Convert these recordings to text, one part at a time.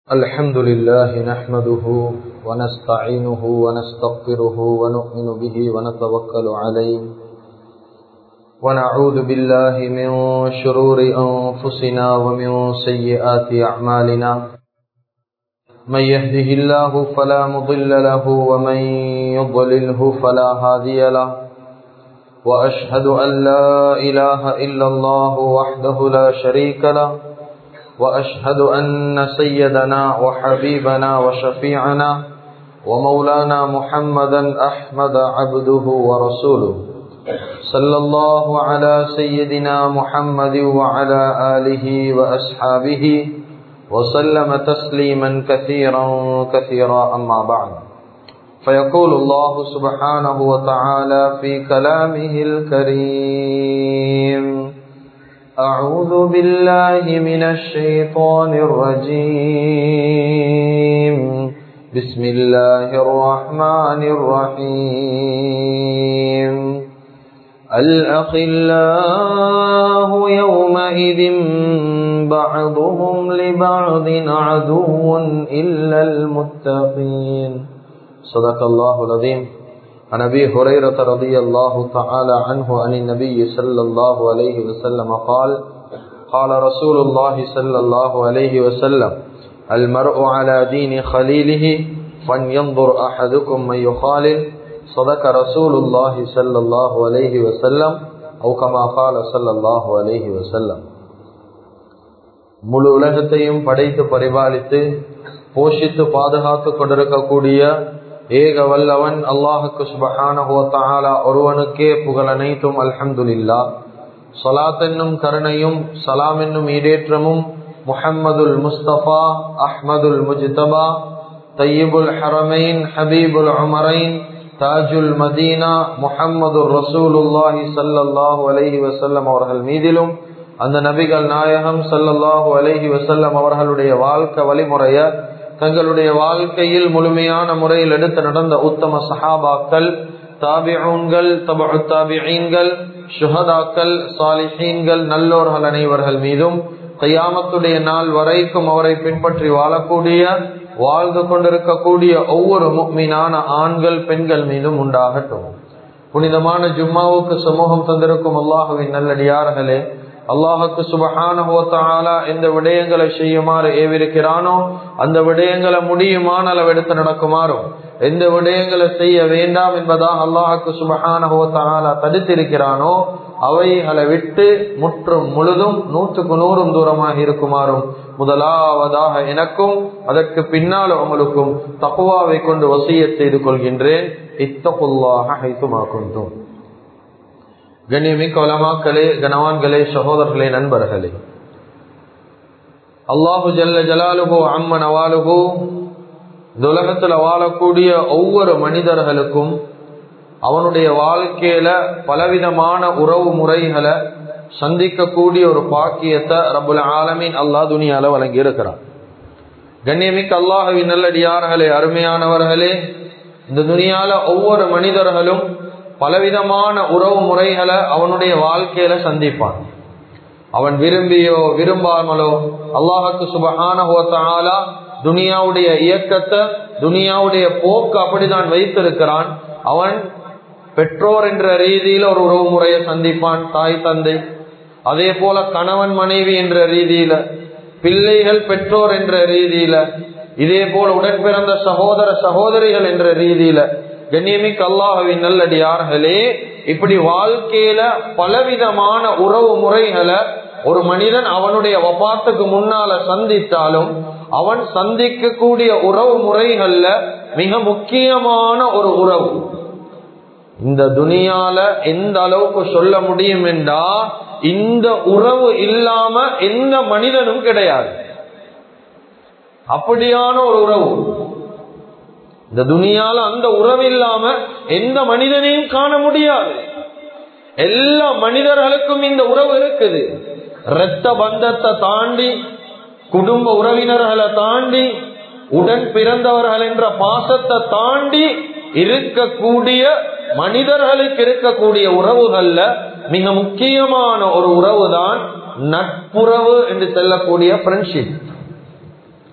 الحمد لله نحمده ونستعينه ونستغفره ونؤمن به ونتوكل عليه ونعوذ بالله من شرور أنفسنا ومن سيئات أعمالنا من يهده الله فلا مضل له ومن يضلله فلا هادي له وأشهد أن لا إله إلا الله وحده لا شريك له وأشهد أن سيدنا وحبيبنا وشفيعنا ومولانا محمدا أحمد عبده ورسوله صلى الله على سيدنا محمد وعلى آله وأصحابه وسلم تسليما كثيرا كثيرا أما بعد فيقول الله سبحانه وتعالى في كلامه الكريم أعوذ بالله من الشيطان الرجيم بسم الله الرحمن الرحيم الأخلاء يومئذ بعضهم لبعض عدو إلا المتقين صدق الله العظيم عن ابي هريره رضي الله تعالى عنه عن النبي صلى الله عليه وسلم قال قال رسول الله صلى الله عليه وسلم المرء على دين خليله فلينظر احدكم من يخالل صدق رسول الله صلى الله عليه وسلم او كما قال صلى الله عليه وسلم முழு உலகத்தையும் படைத்து பரிபாலித்து போஷித்து பாதுகாத்து கொண்டிருக்கக்கூடிய ஏக வல்லவன் அல்லாஹுக்கு சுபஹானஹோத்தாலா ஒருவனுக்கே புகழ் அனைத்தும் அல்ஹம்துலில்லா சலாத் என்னும் கருணையும் சலாம் என்னும் ஈடேற்றமும் முஹம்மதுல் முஸ்தபா அஹ்மதுல் முஜ்தபா தையீபுல் ஹரமைன் ஹபீபுல் உமரைன் தாஜுல் மதீனா முஹம்மது ரசூலுல்லாஹி சல்லல்லாஹு அலைஹி வசல்லம் அவர்கள் மீதிலும் அந்த நபிகள் நாயகம் சல்லல்லாஹு அலைஹி வசல்லம் அவர்களுடைய வாழ்க்கை வழிமுறைய தங்களுடைய வாழ்க்கையில் முழுமையான முறையில் எடுத்து நடந்த உத்தம சஹாபாக்கள் தாபிஊன்கள் தபு தாபிகள் சுஹதாக்கள் சாலிஹீன்கள் நல்லோர்கள் அனைவர்கள் மீதும் கையாமத்துடைய நாள் வரைக்கும் அவரை பின்பற்றி வாழக்கூடிய வாழ்ந்து கொண்டிருக்கக்கூடிய ஒவ்வொரு மீனான ஆண்கள் பெண்கள் மீதும் உண்டாகட்டும் புனிதமான ஜும்மாவுக்கு சமூகம் தந்திருக்கும் அல்லாஹுவின் நல்லடியார்களே அல்லாஹுக்கு சுபஹான எந்த விடயங்களை செய்யுமாறு ஏவிருக்கிறானோ அந்த விடயங்களை முடியுமான அளவெடுத்து நடக்குமாறும் எந்த விடயங்களை செய்ய வேண்டாம் என்பதாக அல்லாஹுக்கு சுபஹான தடுத்திருக்கிறானோ அவைகளை விட்டு முற்றும் முழுதும் நூற்றுக்கு நூறும் தூரமாக இருக்குமாறும் முதலாவதாக எனக்கும் அதற்கு பின்னால் உங்களுக்கும் தக்குவாவை கொண்டு வசிய செய்து கொள்கின்றேன் இத்தகுல்லாக ஹைத்துமாக்கும் கண்ணியமிக்க வளமாக்களே கனவான்களே சகோதரர்களே நண்பர்களே அல்லாஹு ஜல்ல ஜலாலுகோ அம்மன் அவாலுகோ இந்த உலகத்துல வாழக்கூடிய ஒவ்வொரு மனிதர்களுக்கும் அவனுடைய வாழ்க்கையில பலவிதமான உறவு முறைகளை சந்திக்கக்கூடிய ஒரு பாக்கியத்தை ரபுல் ஆலமின் அல்லாஹ் துணியால வழங்கி இருக்கிறான் கண்ணியமிக்க அல்லாஹுவின் நல்லடியார்களே அருமையானவர்களே இந்த துணியால ஒவ்வொரு மனிதர்களும் பலவிதமான உறவு முறைகளை அவனுடைய வாழ்க்கையில சந்திப்பான் அவன் விரும்பியோ விரும்பாமலோ அல்லாஹுக்கு சுபகான துனியாவுடைய இயக்கத்தை துனியாவுடைய போக்கு அப்படிதான் வைத்திருக்கிறான் அவன் பெற்றோர் என்ற ரீதியில ஒரு உறவு முறையை சந்திப்பான் தாய் தந்தை அதே போல கணவன் மனைவி என்ற ரீதியில பிள்ளைகள் பெற்றோர் என்ற ரீதியில இதே போல உடன் பிறந்த சகோதர சகோதரிகள் என்ற ரீதியில கண்ணியமிக்கு அல்லாஹவின் நல்லடியார்களே இப்படி வாழ்க்கையில பலவிதமான உறவு முறைகளை ஒரு மனிதன் அவனுடைய வபாத்துக்கு முன்னால சந்தித்தாலும் அவன் சந்திக்கக்கூடிய உறவு முறைகள்ல மிக முக்கியமான ஒரு உறவு இந்த துனியால எந்த அளவுக்கு சொல்ல முடியும் என்றா இந்த உறவு இல்லாம எந்த மனிதனும் கிடையாது அப்படியான ஒரு உறவு இந்த துனியால அந்த உறவு இல்லாம எந்த மனிதனையும் காண முடியாது எல்லா மனிதர்களுக்கும் இந்த உறவு இருக்குது இரத்த பந்தத்தை தாண்டி குடும்ப உறவினர்களை தாண்டி உடன் பிறந்தவர்கள் என்ற பாசத்தை தாண்டி இருக்கக்கூடிய மனிதர்களுக்கு இருக்கக்கூடிய உறவுகள்ல மிக முக்கியமான ஒரு உறவு தான் நட்புறவு என்று சொல்லக்கூடிய ஃப்ரெண்ட்ஷிப்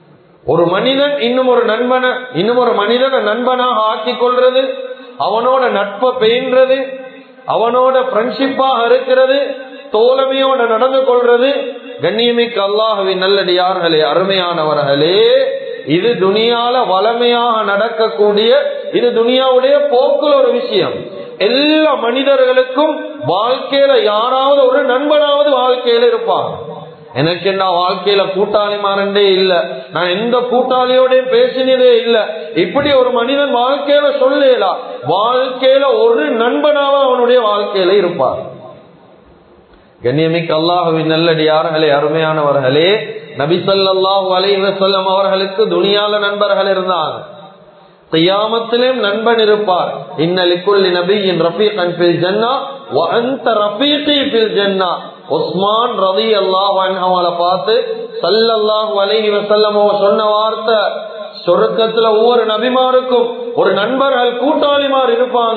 ஒரு மனிதன் இன்னும் ஒரு நண்பனை இன்னும் ஒரு மனிதனை நண்பனாக ஆக்கிக் கொள்றது அவனோட நட்பை பெயின்றது அவனோட ஃப்ரெண்ட்ஷிப்பாக இருக்கிறது தோழமையோட நடந்து கொள்றது கண்ணியமிக்கு அல்லாஹுவின் நல்லடியார்களே அருமையானவர்களே இது துனியால வளமையாக நடக்கக்கூடிய இது துனியாவுடைய போக்குல ஒரு விஷயம் எல்லா மனிதர்களுக்கும் வாழ்க்கையில யாராவது ஒரு நண்பனாவது வாழ்க்கையில இருப்பாங்க எனக்கு என்ன வாழ்க்கையில கூட்டாளி மாறண்டே இல்ல நான் எந்த கூட்டாளியோடையும் பேசினதே இல்ல இப்படி ஒரு மனிதன் வாழ்க்கையில சொல்லலாம் வாழ்க்கையில ஒரு நண்பனாக அவனுடைய வாழ்க்கையில இருப்பார் கண்ணியமிக்கு அல்லாஹுவின் நல்லடியார்களே அருமையானவர்களே நபிசல்லாஹு அலைவசல்லம் அவர்களுக்கு துனியால நண்பர்கள் இருந்தாங்க கையாமத்திலும் நண்பன் இருப்பார் இன்னலிக்குள்ளி நபியின் ரஃபீகன் ஃபில் ஜன்னா வ அன்த ரஃபீகி ஃபில் ஜன்னா உஸ்மான் ரதி அல்லாஹ் அவங்கள பார்த்து சல்லல்லாஹு அலைஹி வஸல்லம் சொன்ன வார்த்தை சொர்க்கத்துல ஒவ்வொரு நபிமாருக்கும் ஒரு நண்பர்கள் கூட்டாளிமார் இருப்பாங்க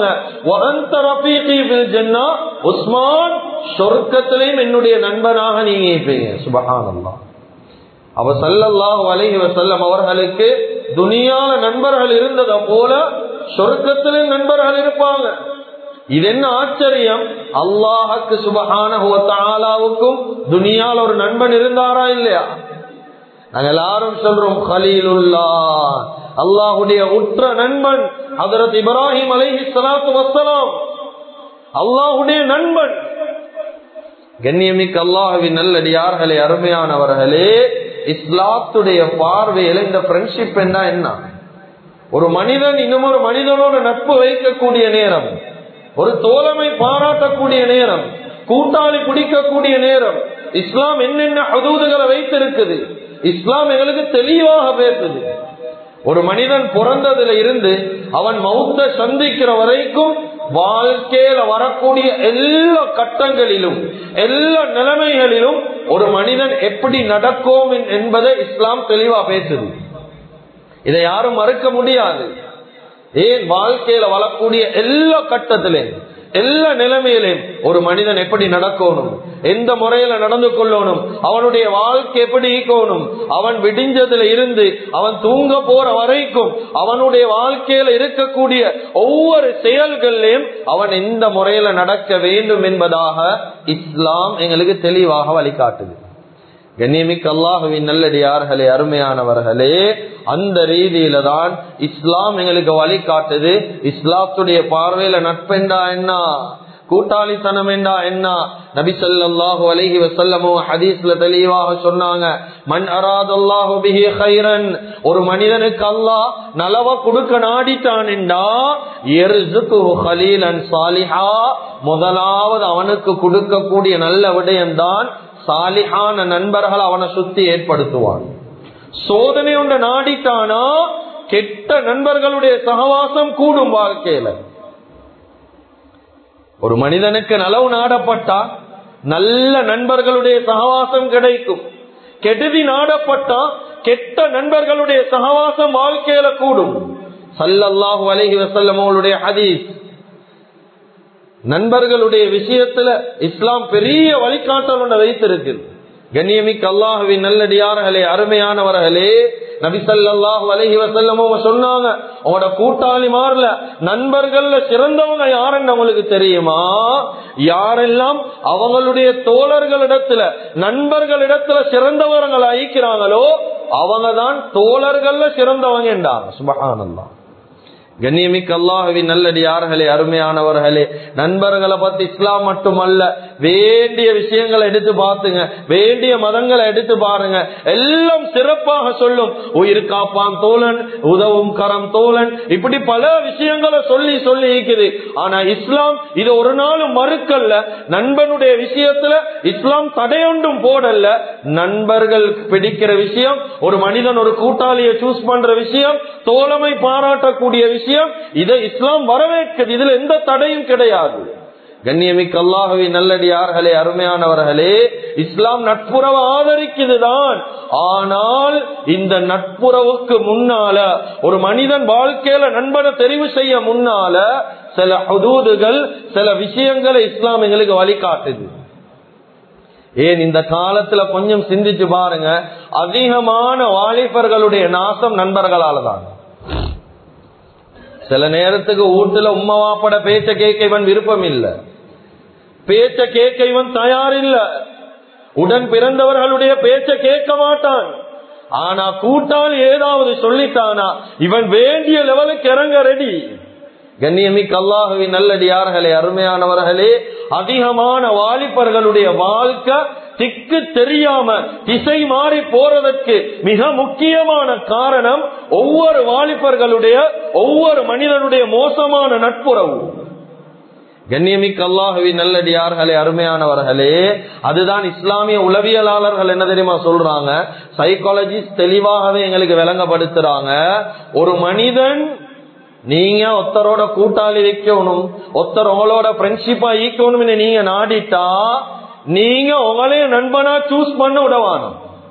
உஸ்மான் சொர்க்கத்திலையும் என்னுடைய நண்பனாக நீங்க இருப்பீங்க சுபகானந்தா அவ சல்லல்லாஹு அலைஹி வஸல்லம் அவர்களுக்கு துனியால நண்பர்கள் இருந்தத போல சொர்க்கத்திலும் நண்பர்கள் இருப்பாங்க இது என்ன ஆச்சரியம் அல்லாஹுக்கு சுபஹானஹுவத்தாலாவுக்கும் துனியால ஒரு நண்பன் இருந்தாரா இல்லையா நாங்க எல்லாரும் சொல்றோம் ஹலீலுல்லா அல்லாஹுடைய உற்ற நண்பன் அதரத் இப்ராஹிம் அலைஹி ஸலாத்து வஸ்ஸலாம் அல்லாஹுடைய நண்பன் கண்ணியமிக்க அல்லாஹுவின் நல்லடியார்களே அருமையானவர்களே இஸ்லாத்துடைய பார்வையில இந்த ஃப்ரெண்ட்ஷிப் என்ன என்ன ஒரு மனிதன் இன்னும் ஒரு மனிதனோட நட்பு வைக்கக்கூடிய நேரம் ஒரு தோழமை பாராட்டக்கூடிய நேரம் கூட்டாளி பிடிக்கக்கூடிய நேரம் இஸ்லாம் என்னென்ன ஹதூதுகளை வைத்திருக்குது இஸ்லாம் எங்களுக்கு தெளிவாக பேசுது ஒரு மனிதன் பிறந்ததுல இருந்து அவன் மௌத்த சந்திக்கிற வரைக்கும் வாழ்க்கையில வரக்கூடிய எல்லா கட்டங்களிலும் எல்லா நிலைமைகளிலும் ஒரு மனிதன் எப்படி நடக்கும் என்பதை இஸ்லாம் தெளிவா பேசுது இதை யாரும் மறுக்க முடியாது ஏன் வாழ்க்கையில வரக்கூடிய எல்லா கட்டத்திலையும் எல்லா நிலைமையிலையும் ஒரு மனிதன் எப்படி நடக்கணும் எந்த முறையில நடந்து கொள்ளணும் அவனுடைய வாழ்க்கை எப்படி ஈக்கணும் அவன் விடிஞ்சதுல இருந்து அவன் தூங்க போற வரைக்கும் அவனுடைய வாழ்க்கையில இருக்கக்கூடிய ஒவ்வொரு செயல்கள்லையும் அவன் எந்த முறையில நடக்க வேண்டும் என்பதாக இஸ்லாம் எங்களுக்கு தெளிவாக வழிகாட்டுது கண்ணியமிக்க அல்லாஹுவின் நல்லடியார்களே அருமையானவர்களே அந்த ரீதியில தான் இஸ்லாம் எங்களுக்கு வழிகாட்டுது இஸ்லாத்துடைய பார்வையில நட்பெண்டா என்ன கூட்டாளித்தனம் என்றா என்ன நபி சொல்லாஹு அலஹி வசல்லமோ ஹதீஸ்ல தெளிவாக சொன்னாங்க மண் அராதல்லாஹு பிஹி ஹைரன் ஒரு மனிதனுக்கு அல்லாஹ் நலவ கொடுக்க நாடிட்டான் என்றா ஹலீலன் சாலிஹா முதலாவது அவனுக்கு கொடுக்கக்கூடிய நல்ல விடயம்தான் சாலிஹான நண்பர்கள் அவனை சுத்தி ஏற்படுத்துவான் சோதனை ஒன்ற நாடிட்டானா கெட்ட நண்பர்களுடைய சகவாசம் கூடும் வாழ்க்கையில ஒரு மனிதனுக்கு நலவு நாடப்பட்டா நல்ல நண்பர்களுடைய சகவாசம் கிடைக்கும் கெடுதி நாடப்பட்டா கெட்ட நண்பர்களுடைய சகவாசம் வாழ்க்கையில கூடும் சல்லல்லாஹு அலஹி வசல்லம் அவளுடைய ஹதீஸ் நண்பர்களுடைய விஷயத்துல இஸ்லாம் பெரிய வழிகாட்டல் ஒன்று வைத்திருக்கு கண்ணியமிக்க அல்லாஹுவின் நல்லடியார்களே அருமையானவர்களே நபிசல்லாஹு அலஹி வசல்லமோ சொன்னாங்க உங்களோட கூட்டாளி மாறல நண்பர்கள்ல சிறந்தவங்க யாருன்னு அவங்களுக்கு தெரியுமா யாரெல்லாம் அவங்களுடைய தோழர்களிடத்துல நண்பர்களிடத்துல சிறந்தவர்கள் ஐக்கிறாங்களோ அவங்க தான் தோழர்கள்ல சிறந்தவங்க என்றாங்க சுபகானந்தான் கண்ணியமிக்க அல்லாஹுவின் நல்லடியார்களே அருமையானவர்களே நண்பர்களை பத்தி இஸ்லாம் மட்டுமல்ல வேண்டிய விஷயங்களை எடுத்து பார்த்துங்க வேண்டிய மதங்களை எடுத்து பாருங்க எல்லாம் சிறப்பாக சொல்லும் உயிர் காப்பான் தோழன் உதவும் கரம் தோழன் இப்படி பல விஷயங்களை சொல்லி சொல்லி இருக்குது ஆனா இஸ்லாம் இது ஒரு நாளும் மறுக்கல்ல நண்பனுடைய விஷயத்துல இஸ்லாம் தடையொன்றும் போடல நண்பர்கள் பிடிக்கிற விஷயம் ஒரு மனிதன் ஒரு கூட்டாளியை சூஸ் பண்ற விஷயம் தோழமை பாராட்டக்கூடிய விஷயம் இதை இஸ்லாம் வரவேற்குது இதுல எந்த தடையும் கிடையாது கண்ணியமிக்க அல்லாஹவி நல்லடியார்களே அருமையானவர்களே இஸ்லாம் நட்புறவு ஆதரிக்குதுதான் ஆனால் இந்த நட்புறவுக்கு முன்னால ஒரு மனிதன் வாழ்க்கையில நண்பனை தெரிவு செய்ய முன்னால சில ஹதூதுகள் சில விஷயங்களை இஸ்லாம் எங்களுக்கு வழிகாட்டுது ஏன் இந்த காலத்துல கொஞ்சம் சிந்திச்சு பாருங்க அதிகமான வாலிபர்களுடைய நாசம் நண்பர்களால தான் சில நேரத்துக்கு வீட்டுல உம்மா வாப்பட பேச்ச கேட்க இவன் விருப்பம் இல்ல பேச்ச கேட்க இவன் தயார் இல்ல உடன் பிறந்தவர்களுடைய பேச்ச கேட்க மாட்டான் ஆனா கூட்டால் ஏதாவது சொல்லிட்டானா இவன் வேண்டிய லெவலுக்கு இறங்க ரெடி கண்ணியமிக்க அல்லாஹுவின் நல்லடியார்களே அருமையானவர்களே அதிகமான வாலிபர்களுடைய வாழ்க்கை திக்கு தெரியாம திசை மாறி போறதற்கு மிக முக்கியமான காரணம் ஒவ்வொரு வாலிபர்களுடைய ஒவ்வொரு மனிதனுடைய மோசமான நட்புறவு கண்ணியமிக்க அல்லாஹுவின் நல்லடியார்களே அருமையானவர்களே அதுதான் இஸ்லாமிய உளவியலாளர்கள் என்ன தெரியுமா சொல்றாங்க சைக்காலஜிஸ்ட் தெளிவாகவே எங்களுக்கு விளங்கப்படுத்துறாங்க ஒரு மனிதன் நீங்க ஒருத்தரோட கூட்டாளி வைக்கணும் ஒருத்தர் உங்களோட ஃப்ரெண்ட்ஷிப்பா ஈக்கணும்னு நீங்க நாடிட்டா நீங்க உங்களே நண்பனா சூஸ் பண்ண விடவானும்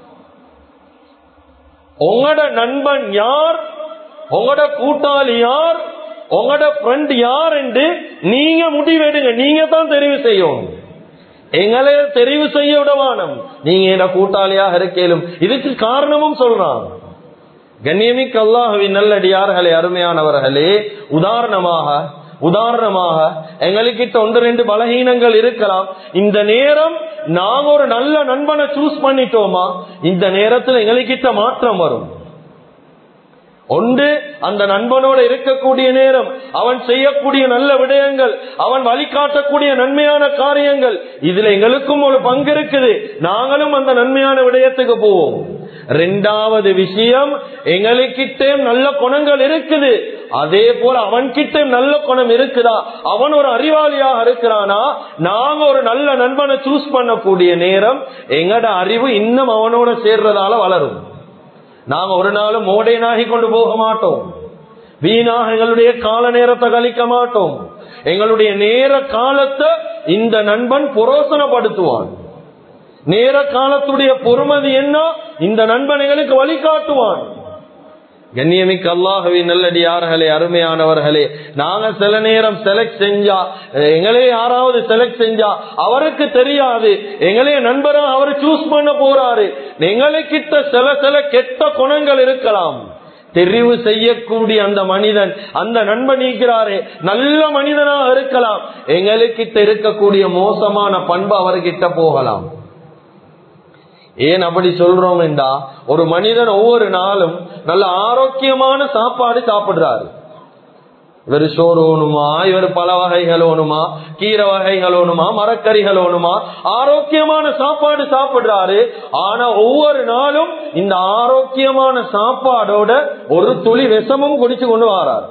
உங்களோட நண்பன் யார் உங்களோட கூட்டாளி யார் உங்களோட ஃப்ரெண்ட் யார் என்று நீங்க முடிவெடுங்க நீங்க தான் தெரிவு செய்யணும் எங்களே தெரிவு செய்ய விடவானம் நீங்க என்ன கூட்டாளியாக இருக்கேலும் இதுக்கு காரணமும் சொல்றான் கண்ணியமிக்க அல்லாஹுவின் நல்லடியார்களே அருமையானவர்களே உதாரணமாக உதாரணமாக எங்களுக்கிட்ட ஒன்று ரெண்டு பலகீனங்கள் இருக்கலாம் இந்த நேரம் நாங்க ஒரு நல்ல நண்பனை சூஸ் பண்ணிட்டோமா இந்த நேரத்தில் எங்களுக்கிட்ட மாற்றம் வரும் ஒன்று அந்த நண்பனோட இருக்கக்கூடிய நேரம் அவன் செய்யக்கூடிய நல்ல விடயங்கள் அவன் வழிகாட்டக்கூடிய நன்மையான காரியங்கள் இதுல எங்களுக்கும் ஒரு பங்கு இருக்குது நாங்களும் அந்த நன்மையான விடயத்துக்கு போவோம் ரெண்டாவது விஷயம் எங்களுக்கிட்டே நல்ல குணங்கள் இருக்குது அதே போல அவன்கிட்ட நல்ல குணம் இருக்குதா அவன் ஒரு அறிவாளியாக இருக்கிறானா நாங்க ஒரு நல்ல நண்பனை சூஸ் பண்ணக்கூடிய நேரம் எங்கட அறிவு இன்னும் அவனோட சேர்றதால வளரும் நாங்க ஒரு நாளும் மோடையனாகி கொண்டு போக மாட்டோம் வீணாக எங்களுடைய கால நேரத்தை கழிக்க மாட்டோம் எங்களுடைய நேர காலத்தை இந்த நண்பன் புரோசனப்படுத்துவான் நேர காலத்துடைய பொறுமதி என்ன இந்த நண்பன் எங்களுக்கு வழிகாட்டுவான் கண்ணியமிக்க அல்லாஹவி நல்லடியார்களே அருமையானவர்களே நாங்க சில நேரம் செலக்ட் செஞ்சா எங்களே யாராவது செலக்ட் செஞ்சா அவருக்கு தெரியாது எங்களே நண்பரா அவர் சூஸ் பண்ண போறாரு எங்களுக்கிட்ட சில சில கெட்ட குணங்கள் இருக்கலாம் தெரிவு செய்யக்கூடிய அந்த மனிதன் அந்த நண்பன் நீக்கிறாரே நல்ல மனிதனாக இருக்கலாம் எங்களுக்கிட்ட இருக்கக்கூடிய மோசமான பண்பு அவர்கிட்ட போகலாம் ஏன் அப்படி சொல்றோம் என்றா ஒரு மனிதன் ஒவ்வொரு நாளும் நல்ல ஆரோக்கியமான சாப்பாடு சாப்பிடுறாரு இவர் சோறு ஓணுமா இவர் பல வகைகள் ஓணுமா கீரை வகைகள் ஓணுமா மரக்கறிகள் ஓணுமா ஆரோக்கியமான சாப்பாடு சாப்பிடுறாரு ஆனா ஒவ்வொரு நாளும் இந்த ஆரோக்கியமான சாப்பாடோட ஒரு துளி விஷமும் குடிச்சு கொண்டு வராரு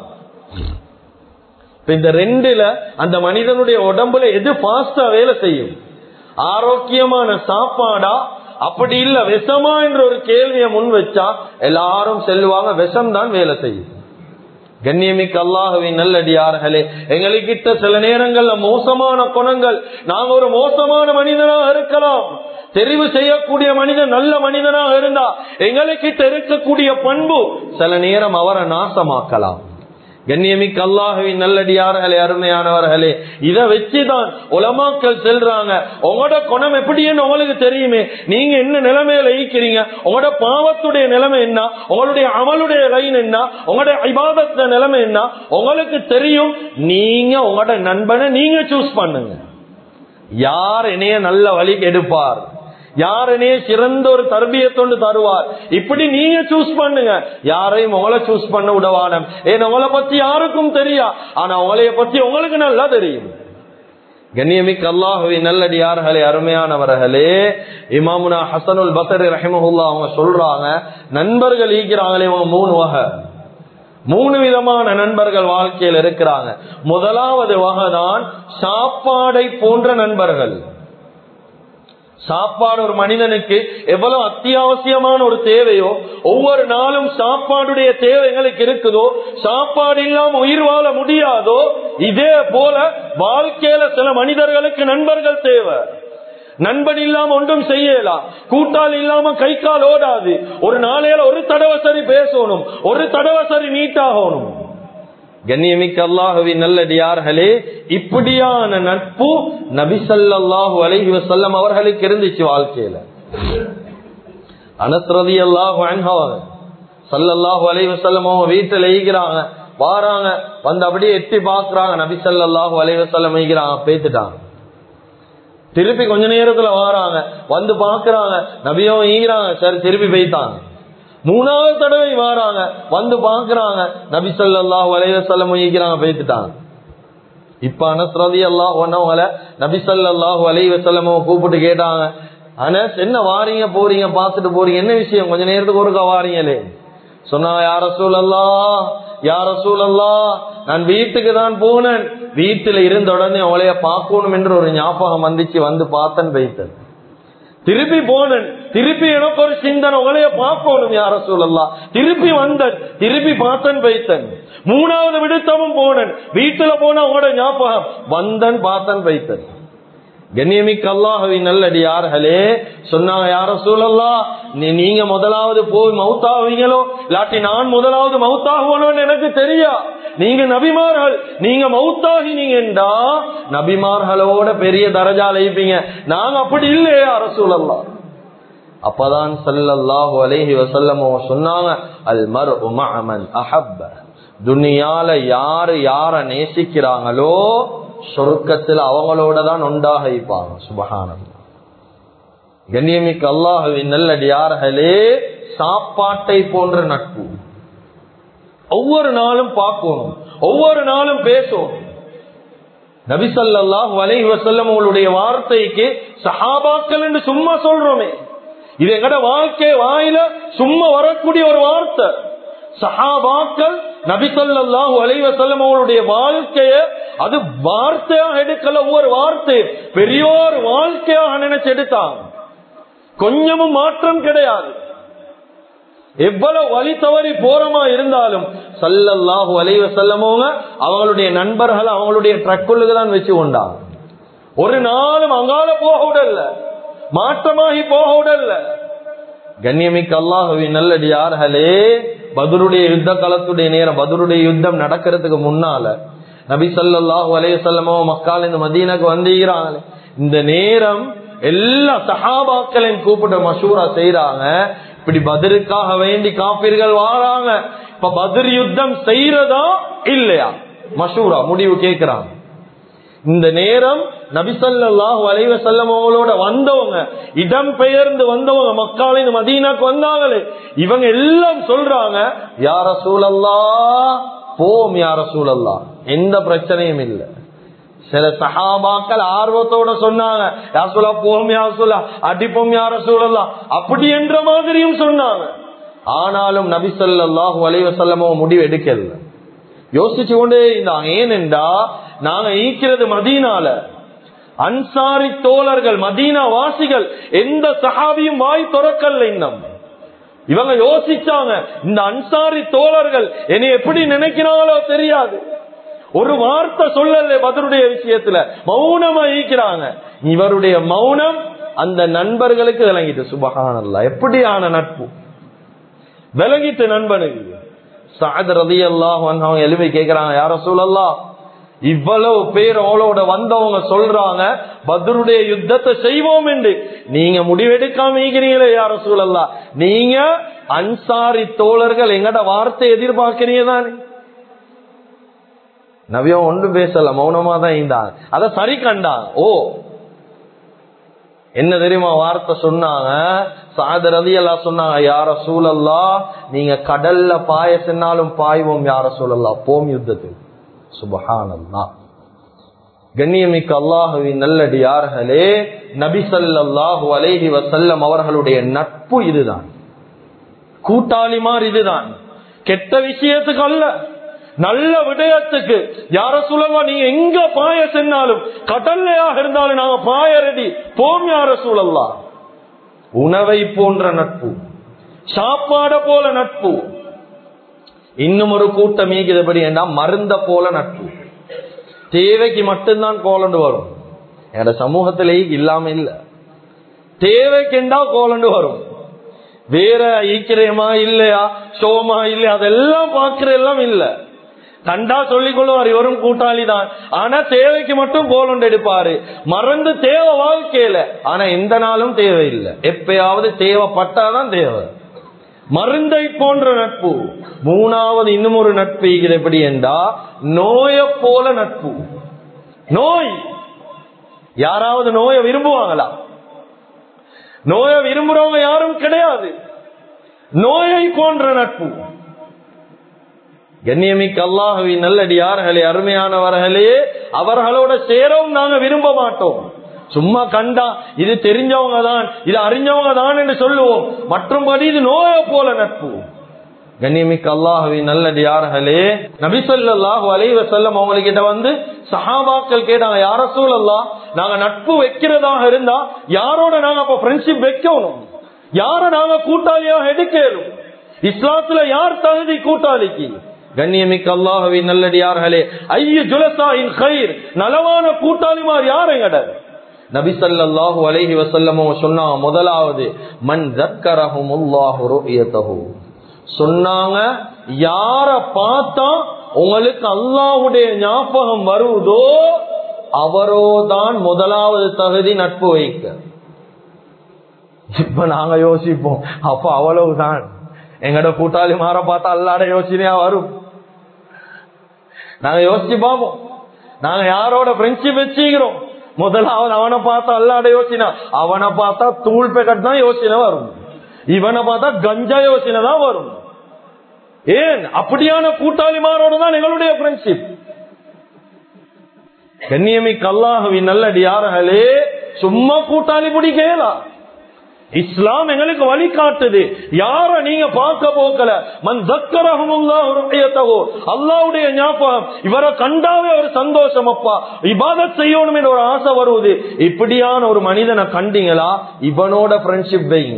இந்த ரெண்டுல அந்த மனிதனுடைய உடம்புல எது பாஸ்டா வேலை செய்யும் ஆரோக்கியமான சாப்பாடா அப்படி இல்ல விஷமா என்ற ஒரு கேள்வியை முன் வச்சா எல்லாரும் செல்வாங்க விஷம் தான் வேலை செய்யும் கண்ணியமிக்க அல்லாஹுவின் நல்லடியார்களே எங்களுக்கிட்ட சில நேரங்கள்ல மோசமான குணங்கள் நாங்க ஒரு மோசமான மனிதனாக இருக்கலாம் தெரிவு செய்யக்கூடிய மனிதன் நல்ல மனிதனாக இருந்தா எங்களுக்கிட்ட இருக்கக்கூடிய பண்பு சில நேரம் அவரை நாசமாக்கலாம் கண்ணியமிக்க அல்லாஹுவின் நல்லடியார்களே அருமையானவர்களே இதை வச்சுதான் உலமாக்கள் செல்றாங்க உங்களோட குணம் எப்படின்னு உங்களுக்கு தெரியுமே நீங்க என்ன நிலைமையில ஈக்கிறீங்க உங்களோட பாவத்துடைய நிலைமை என்ன உங்களுடைய அமலுடைய லைன் என்ன உங்களுடைய ஐபாதத்த நிலைமை என்ன உங்களுக்கு தெரியும் நீங்க உங்களோட நண்பனை நீங்க சூஸ் பண்ணுங்க யார் என்னைய நல்ல வழி எடுப்பார் யாரனே சிறந்த ஒரு தர்பியத்தொண்டு தருவார் இப்படி நீங்க சூஸ் பண்ணுங்க யாரையும் உங்களை சூஸ் பண்ண விடவானம் ஏன் உங்களை பத்தி யாருக்கும் தெரியா ஆனா உங்களைய பத்தி உங்களுக்கு நல்லா தெரியும் கண்ணியமிக்க அல்லாஹுவி நல்லடியார்களே அருமையானவர்களே இமாமுனா ஹசனுல் பசரி ரஹிமஹுல்லா அவங்க சொல்றாங்க நண்பர்கள் ஈக்கிறாங்களே இவங்க மூணு வகை மூணு விதமான நண்பர்கள் வாழ்க்கையில் இருக்கிறாங்க முதலாவது வகை தான் சாப்பாடை போன்ற நண்பர்கள் சாப்பாடு ஒரு மனிதனுக்கு எவ்வளவு அத்தியாவசியமான ஒரு தேவையோ ஒவ்வொரு நாளும் சாப்பாடுடைய தேவை எங்களுக்கு இருக்குதோ சாப்பாடு இல்லாம உயிர் வாழ முடியாதோ இதே போல வாழ்க்கையில சில மனிதர்களுக்கு நண்பர்கள் தேவை நண்பன் இல்லாம ஒன்றும் செய்யலாம் கூட்டால் இல்லாம கை கால் ஓடாது ஒரு நாளையில ஒரு தடவை சரி பேசணும் ஒரு தடவை சரி நீட்டாகணும் கண்ணியமிக்க அல்லாஹுவின் நல்லடியார்களே இப்படியான நட்பு நபிசல்லாஹு அலைஹி வசல்லம் அவர்களுக்கு இருந்துச்சு வாழ்க்கையில அனஸ்ரதி அல்லாஹு அன்ஹாவாங்க சல்லல்லாஹு அலைஹி வசல்லம் அவங்க வீட்டுல ஈகிறாங்க வாராங்க வந்து அப்படியே எட்டி பாக்குறாங்க நபி சல்லாஹூ அலைஹி வசல்லம் ஈகிறாங்க பேத்துட்டாங்க திருப்பி கொஞ்ச நேரத்துல வாராங்க வந்து பாக்குறாங்க நபியும் ஈகிறாங்க சரி திருப்பி போய்த்தாங்க மூணாவது தடவை வாராங்க வந்து பாக்குறாங்க நபி சொல்லாஹு அலைவசல்லம் ஈக்கிறாங்க பேத்துட்டாங்க இப்ப அனஸ்ரதி எல்லாம் ஒன்னவங்கள நபி சொல்லாஹு அலைவசல்லம் கூப்பிட்டு கேட்டாங்க அனஸ் என்ன வாரீங்க போறீங்க பாத்துட்டு போறீங்க என்ன விஷயம் கொஞ்ச நேரத்துக்கு ஒருக்கா வாரீங்களே சொன்னாங்க யார சூழல்லா யார சூழல்லா நான் வீட்டுக்கு தான் போனேன் வீட்டுல இருந்த உடனே அவளைய பார்க்கணும் என்று ஒரு ஞாபகம் வந்துச்சு வந்து பார்த்தன் வைத்தன் திருப்பி போனேன் திருப்பி எனக்கு ஒரு சிந்தனை உங்களைய பார்க்கணும் யார சூழல்லா திருப்பி வந்தன் திருப்பி பார்த்தன் வைத்தன் மூணாவது விடுத்தமும் போனேன் வீட்டுல போன உங்களோட ஞாபகம் வந்தன் பார்த்தன் வைத்தன் கண்ணியமிக்க அல்லாஹவின் நல்லடியார்களே சொன்னாங்க யார சூழல்லா நீங்க முதலாவது போய் மவுத்தாவீங்களோ இல்லாட்டி நான் முதலாவது மவுத்தாகுவனோன்னு எனக்கு தெரியா நீங்க நபிமார்கள் நீங்க மவுத்தாகினீங்கடா நபிமார்களோட பெரிய தரஜா அழைப்பீங்க நாங்க அப்படி இல்லையே அரசூழல்லா அப்பதான் சல்லல்லாஹு அலைஹி வசல்லமோ சொன்னாங்க அல் மர் உமன் அஹப்ப துனியால யாரு யார நேசிக்கிறாங்களோ சொர்க்கத்தில் அவங்களோட தான் ஒன்றாக இருப்பாங்க சுபகானம் கண்ணியமிக்க அல்லாஹுவின் நல்லடியார்களே சாப்பாட்டை போன்ற நட்பு ஒவ்வொரு நாளும் பார்க்கணும் ஒவ்வொரு நாளும் பேசணும் நபிசல்லாஹ் வலை வசல்லம் உங்களுடைய வார்த்தைக்கு சஹாபாக்கள் என்று சும்மா சொல்றோமே இது எங்கட வாழ்க்கை வாயில சும்மா வரக்கூடிய ஒரு வார்த்தை சஹாபாக்கள் நபிசல்லாஹு அலைவசல்லம் அவங்களுடைய வாழ்க்கைய அது வார்த்தையாக எடுக்கல ஒவ்வொரு வார்த்தை பெரியோர் வாழ்க்கையாக நினைச்சு எடுத்தாங்க கொஞ்சமும் மாற்றம் கிடையாது எவ்வளவு வழி தவறி போறமா இருந்தாலும் சல்லல்லாஹு அலைவ செல்லமோங்க அவங்களுடைய நண்பர்கள் அவங்களுடைய ட்ரக்குள்ளுக்கு தான் வச்சு கொண்டாங்க ஒரு நாளும் அங்கால போக விடல மாற்றமாகி போக விடல கண்ணியமிக்க அல்லாஹுவின் நல்லடியார்களே பதுருடைய யுத்த காலத்துடைய நேரம் பதுருடைய யுத்தம் நடக்கிறதுக்கு முன்னால நபி சல்லாஹு அலைய செல்லமோ மக்கள் இந்த மதீனாக்கு வந்தீங்கிறாங்களே இந்த நேரம் எல்லா சஹாபாக்களையும் கூப்பிட்டு மசூரா செய்யறாங்க இப்படி பதிலுக்காக வேண்டி காப்பீர்கள் வாழாங்க இப்ப பதிர் யுத்தம் செய்யறதா இல்லையா மசூரா முடிவு கேட்கிறாங்க இந்த நேரம் நபிசல்லாஹு அலைவ செல்லம் அவங்களோட வந்தவங்க இடம் பெயர்ந்து வந்தவங்க மக்காலின் மதீனாக்கு வந்தாங்களே இவங்க எல்லாம் சொல்றாங்க யார சூழல்லா போம் யார சூழல்லா எந்த பிரச்சனையும் இல்லை சில சகாபாக்கள் ஆர்வத்தோட சொன்னாங்க யார் சொல்லா போம் யார் சொல்லா அடிப்போம் யார சூழலாம் அப்படி என்ற மாதிரியும் சொன்னாங்க ஆனாலும் நபிசல்லாஹு அலைவசல்லமோ முடிவு எடுக்கல யோசிச்சு கொண்டே இருந்தாங்க ஏனென்றா நாங்க ஈக்கிறது மதீனால அன்சாரி தோழர்கள் மதீனா வாசிகள் எந்த சஹாபியும் வாய் துறக்கல்ல இன்னும் இவங்க யோசிச்சாங்க இந்த அன்சாரி தோழர்கள் என்னை எப்படி நினைக்கிறாங்களோ தெரியாது ஒரு வார்த்தை சொல்லல பதிலுடைய விஷயத்துல மௌனமா ஈக்கிறாங்க இவருடைய மௌனம் அந்த நண்பர்களுக்கு விளங்கிட்டு சுபகானல்ல எப்படியான நட்பு விளங்கிட்டு நண்பனுக்கு சாத் ரதி அல்லாஹ் அவங்க எளிமை கேட்கிறாங்க யார சூழல்லா இவ்வளவு பேர் அவளோட வந்தவங்க சொல்றாங்க பத்ருடைய யுத்தத்தை செய்வோம் என்று நீங்க முடிவெடுக்காம இருக்கிறீங்களே யார சூழல்லா நீங்க அன்சாரி தோழர்கள் எங்கட வார்த்தை எதிர்பார்க்கிறீங்க தானே நவியம் ஒன்றும் பேசல மௌனமா தான் இருந்தாங்க அத சரி கண்டாங்க ஓ என்ன தெரியுமா வார்த்தை சொன்னாங்க சாத ரதி எல்லாம் சொன்னாங்க யார சூழல்லா நீங்க கடல்ல பாய சென்னாலும் பாய்வோம் யார சூழல்லா போம் யுத்தத்துக்கு சுபஹானல்லா கண்ணியமிக்க அல்லாஹுவின் நல்லடியார்களே நபி சல்லாஹூ அலைஹி வசல்லம் அவர்களுடைய நட்பு இதுதான் கூட்டாளிமார் இதுதான் கெட்ட விஷயத்துக்கு அல்ல நல்ல விடயத்துக்கு யார சூழலா நீங்க எங்க பாய சென்னாலும் கடல்லையாக இருந்தாலும் நாங்க பாய ரெடி போம் யார சூழல்லா உணவை போன்ற நட்பு சாப்பாட போல நட்பு இன்னும் ஒரு கூட்டம் ஈகிறபடி என்ன மருந்த போல நட்பு தேவைக்கு மட்டும்தான் கோலண்டு வரும் என்னோட சமூகத்திலே இல்லாம இல்ல தேவைக்குண்டா கோலண்டு வரும் வேற ஈக்கிரமா இல்லையா சோமா இல்லையா அதெல்லாம் பாக்குற எல்லாம் இல்ல கண்டா சொல்லிக் கொள்வார் இவரும் கூட்டாளி தான் ஆனா தேவைக்கு மட்டும் கோல் எடுப்பாரு மறந்து தேவை வாழ்க்கையில ஆனா எந்த நாளும் தேவையில்லை எப்பயாவது தேவைப்பட்டாதான் தேவை மருந்தை போன்ற நட்பு மூணாவது இன்னும் ஒரு நட்பு இது எப்படி என்றா நோய போல நட்பு நோய் யாராவது நோயை விரும்புவாங்களா நோயை விரும்புறவங்க யாரும் கிடையாது நோயை போன்ற நட்பு கண்ணியமிக்க அல்லாஹுவின் நல்லடியார்களே அருமையானவர்களே அவர்களோட சேரவும் நாங்க விரும்ப மாட்டோம் சும்மா கண்டா இது தெரிஞ்சவங்க தான் இது அறிஞ்சவங்க தான் என்று சொல்லுவோம் மற்றும்படி இது நோயை போல நட்பு கண்ணியமிக்க அல்லாஹுவின் நல்லடியார்களே நபிசல்லாஹு அலைவ செல்லம் அவங்ககிட்ட வந்து சஹாபாக்கள் கேட்டாங்க யார சூழல்லா நாங்க நட்பு வைக்கிறதாக இருந்தா யாரோட நாங்க அப்ப ஃப்ரெண்ட்ஷிப் வைக்கணும் யார நாங்க கூட்டாளியாக எடுக்கணும் இஸ்லாத்துல யார் தகுதி கூட்டாளிக்கு கண்ணியமிக்க அல்லாஹுவின் நல்லடியார்களே ஐய ஜுலசா இன் கயிர் நலவான கூட்டாளிமார் யாருங்கட நபி சல்லாஹு அலைஹி வசல்லமோ சொன்னா முதலாவது மண் ஜக்கரஹும் அல்லாஹு ருயதஹு சொன்னாங்க யார பார்த்தா உங்களுக்கு அல்லாஹ்வுடைய ஞாபகம் வருவதோ அவரோதான் முதலாவது தகுதி நட்பு வைக்க இப்ப நாங்க யோசிப்போம் அப்ப அவ்வளவுதான் எங்கட கூட்டாளி மாற பார்த்தா அல்லாட யோசனையா வரும் நாங்க யோசிச்சு பார்ப்போம் நாங்க யாரோட ஃப்ரெண்ட்ஷிப் வச்சுக்கிறோம் முதலாவது அவனை பார்த்தா அல்லாட யோசனை அவனை பார்த்தா தூள் பேக்கெட் தான் யோசனை வரும் இவனை பார்த்தா கஞ்சா யோசனை தான் வரும் ஏன் அப்படியான கூட்டாளிமாரோட தான் எங்களுடைய ஃப்ரெண்ட்ஷிப் கண்ணியமிக்க அல்லாஹுவின் நல்லடியார்களே சும்மா கூட்டாளி பிடிக்கலாம் இஸ்லாம் எங்களுக்கு வழி காட்டுது யார நீங்க பார்க்க போக்கல மன் தக்கரகமுல்லாஹோ அல்லாவுடைய ஞாபகம் இவரை கண்டாவே ஒரு சந்தோஷம் அப்பா இபாதத் செய்யணும் என்ற ஒரு ஆசை வருவது இப்படியான ஒரு மனிதனை கண்டீங்களா இவனோட ஃப்ரெண்ட்ஷிப் வைங்க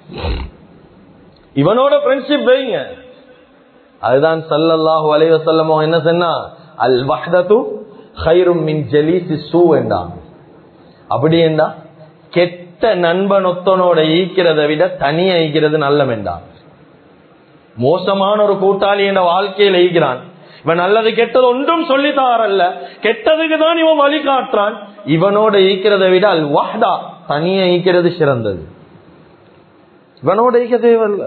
இவனோட ஃப்ரெண்ட்ஷிப் வைங்க அதுதான் சல்லல்லாஹு அலைவ செல்லமோ என்ன சொன்னா அல் வஹ்தத்து ஹைரும் மின் ஜலீசி சூ என்றான் அப்படி என்றா கெட்ட நண்பன் ஒத்தனோட ஈக்கிறதை விட தனியா ஈக்கிறது நல்ல வேண்டாம் மோசமான ஒரு கூட்டாளி என்ற வாழ்க்கையில ஈக்கிறான் இவன் நல்லது கெட்டது ஒன்றும் சொல்லி தாரல்ல கெட்டதுக்கு தான் இவன் வழி காட்டுறான் இவனோட ஈக்கிறதை விட அல் வஹ்தா தனியா ஈக்கிறது சிறந்தது இவனோட ஈக்க தேவையில்ல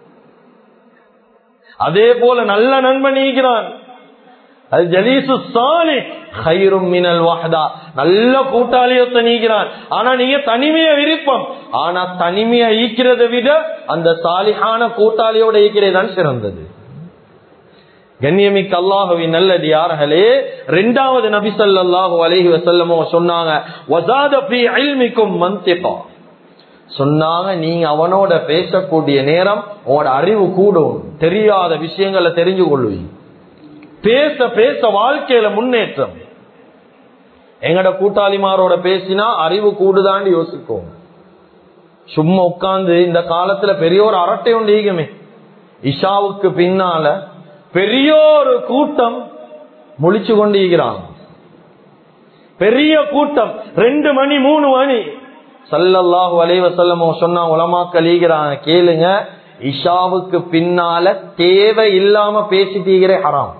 அதே போல நல்ல நண்பன் ஈக்கிறான் அது ஜலீசு சாலி ஹைரும் மினல் வஹதா நல்ல கூட்டாளியத்தை நீக்கிறான் ஆனா நீங்க தனிமைய விருப்பம் ஆனா தனிமைய ஈக்கிறதை விட அந்த சாலிஹான கூட்டாளியோட ஈக்கிறதான் சிறந்தது கண்ணியமிக்க அல்லாஹுவின் நல்லது யார்களே ரெண்டாவது நபி ஸல்லல்லாஹு அலைஹி வஸல்லமோ சொன்னாங்க வஸாத ஃபீ இல்மிக்கும் மன்திகா சொன்னாங்க நீங்க அவனோட பேசக்கூடிய நேரம் உங்களோட அறிவு கூடும் தெரியாத விஷயங்களை தெரிஞ்சு கொள்ளுவீங்க பேச பேச வாழ்க்கையில முன்னேற்றம் எங்கட கூட்டாளிமாரோட பேசினா அறிவு கூடுதான்னு யோசிக்கும் சும்மா உட்கார்ந்து இந்த காலத்துல பெரிய ஒரு அரட்டை ஒன்று ஈகுமே இஷாவுக்கு பின்னால பெரிய ஒரு கூட்டம் முழிச்சு கொண்டு ஈகிறாங்க பெரிய கூட்டம் ரெண்டு மணி மூணு மணி சல்லல்லாஹு அலைவ செல்லமோ சொன்னா உலமாக்கள் ஈகிறாங்க கேளுங்க இஷாவுக்கு பின்னால தேவை இல்லாம பேசிட்டீங்கிற ஹராம்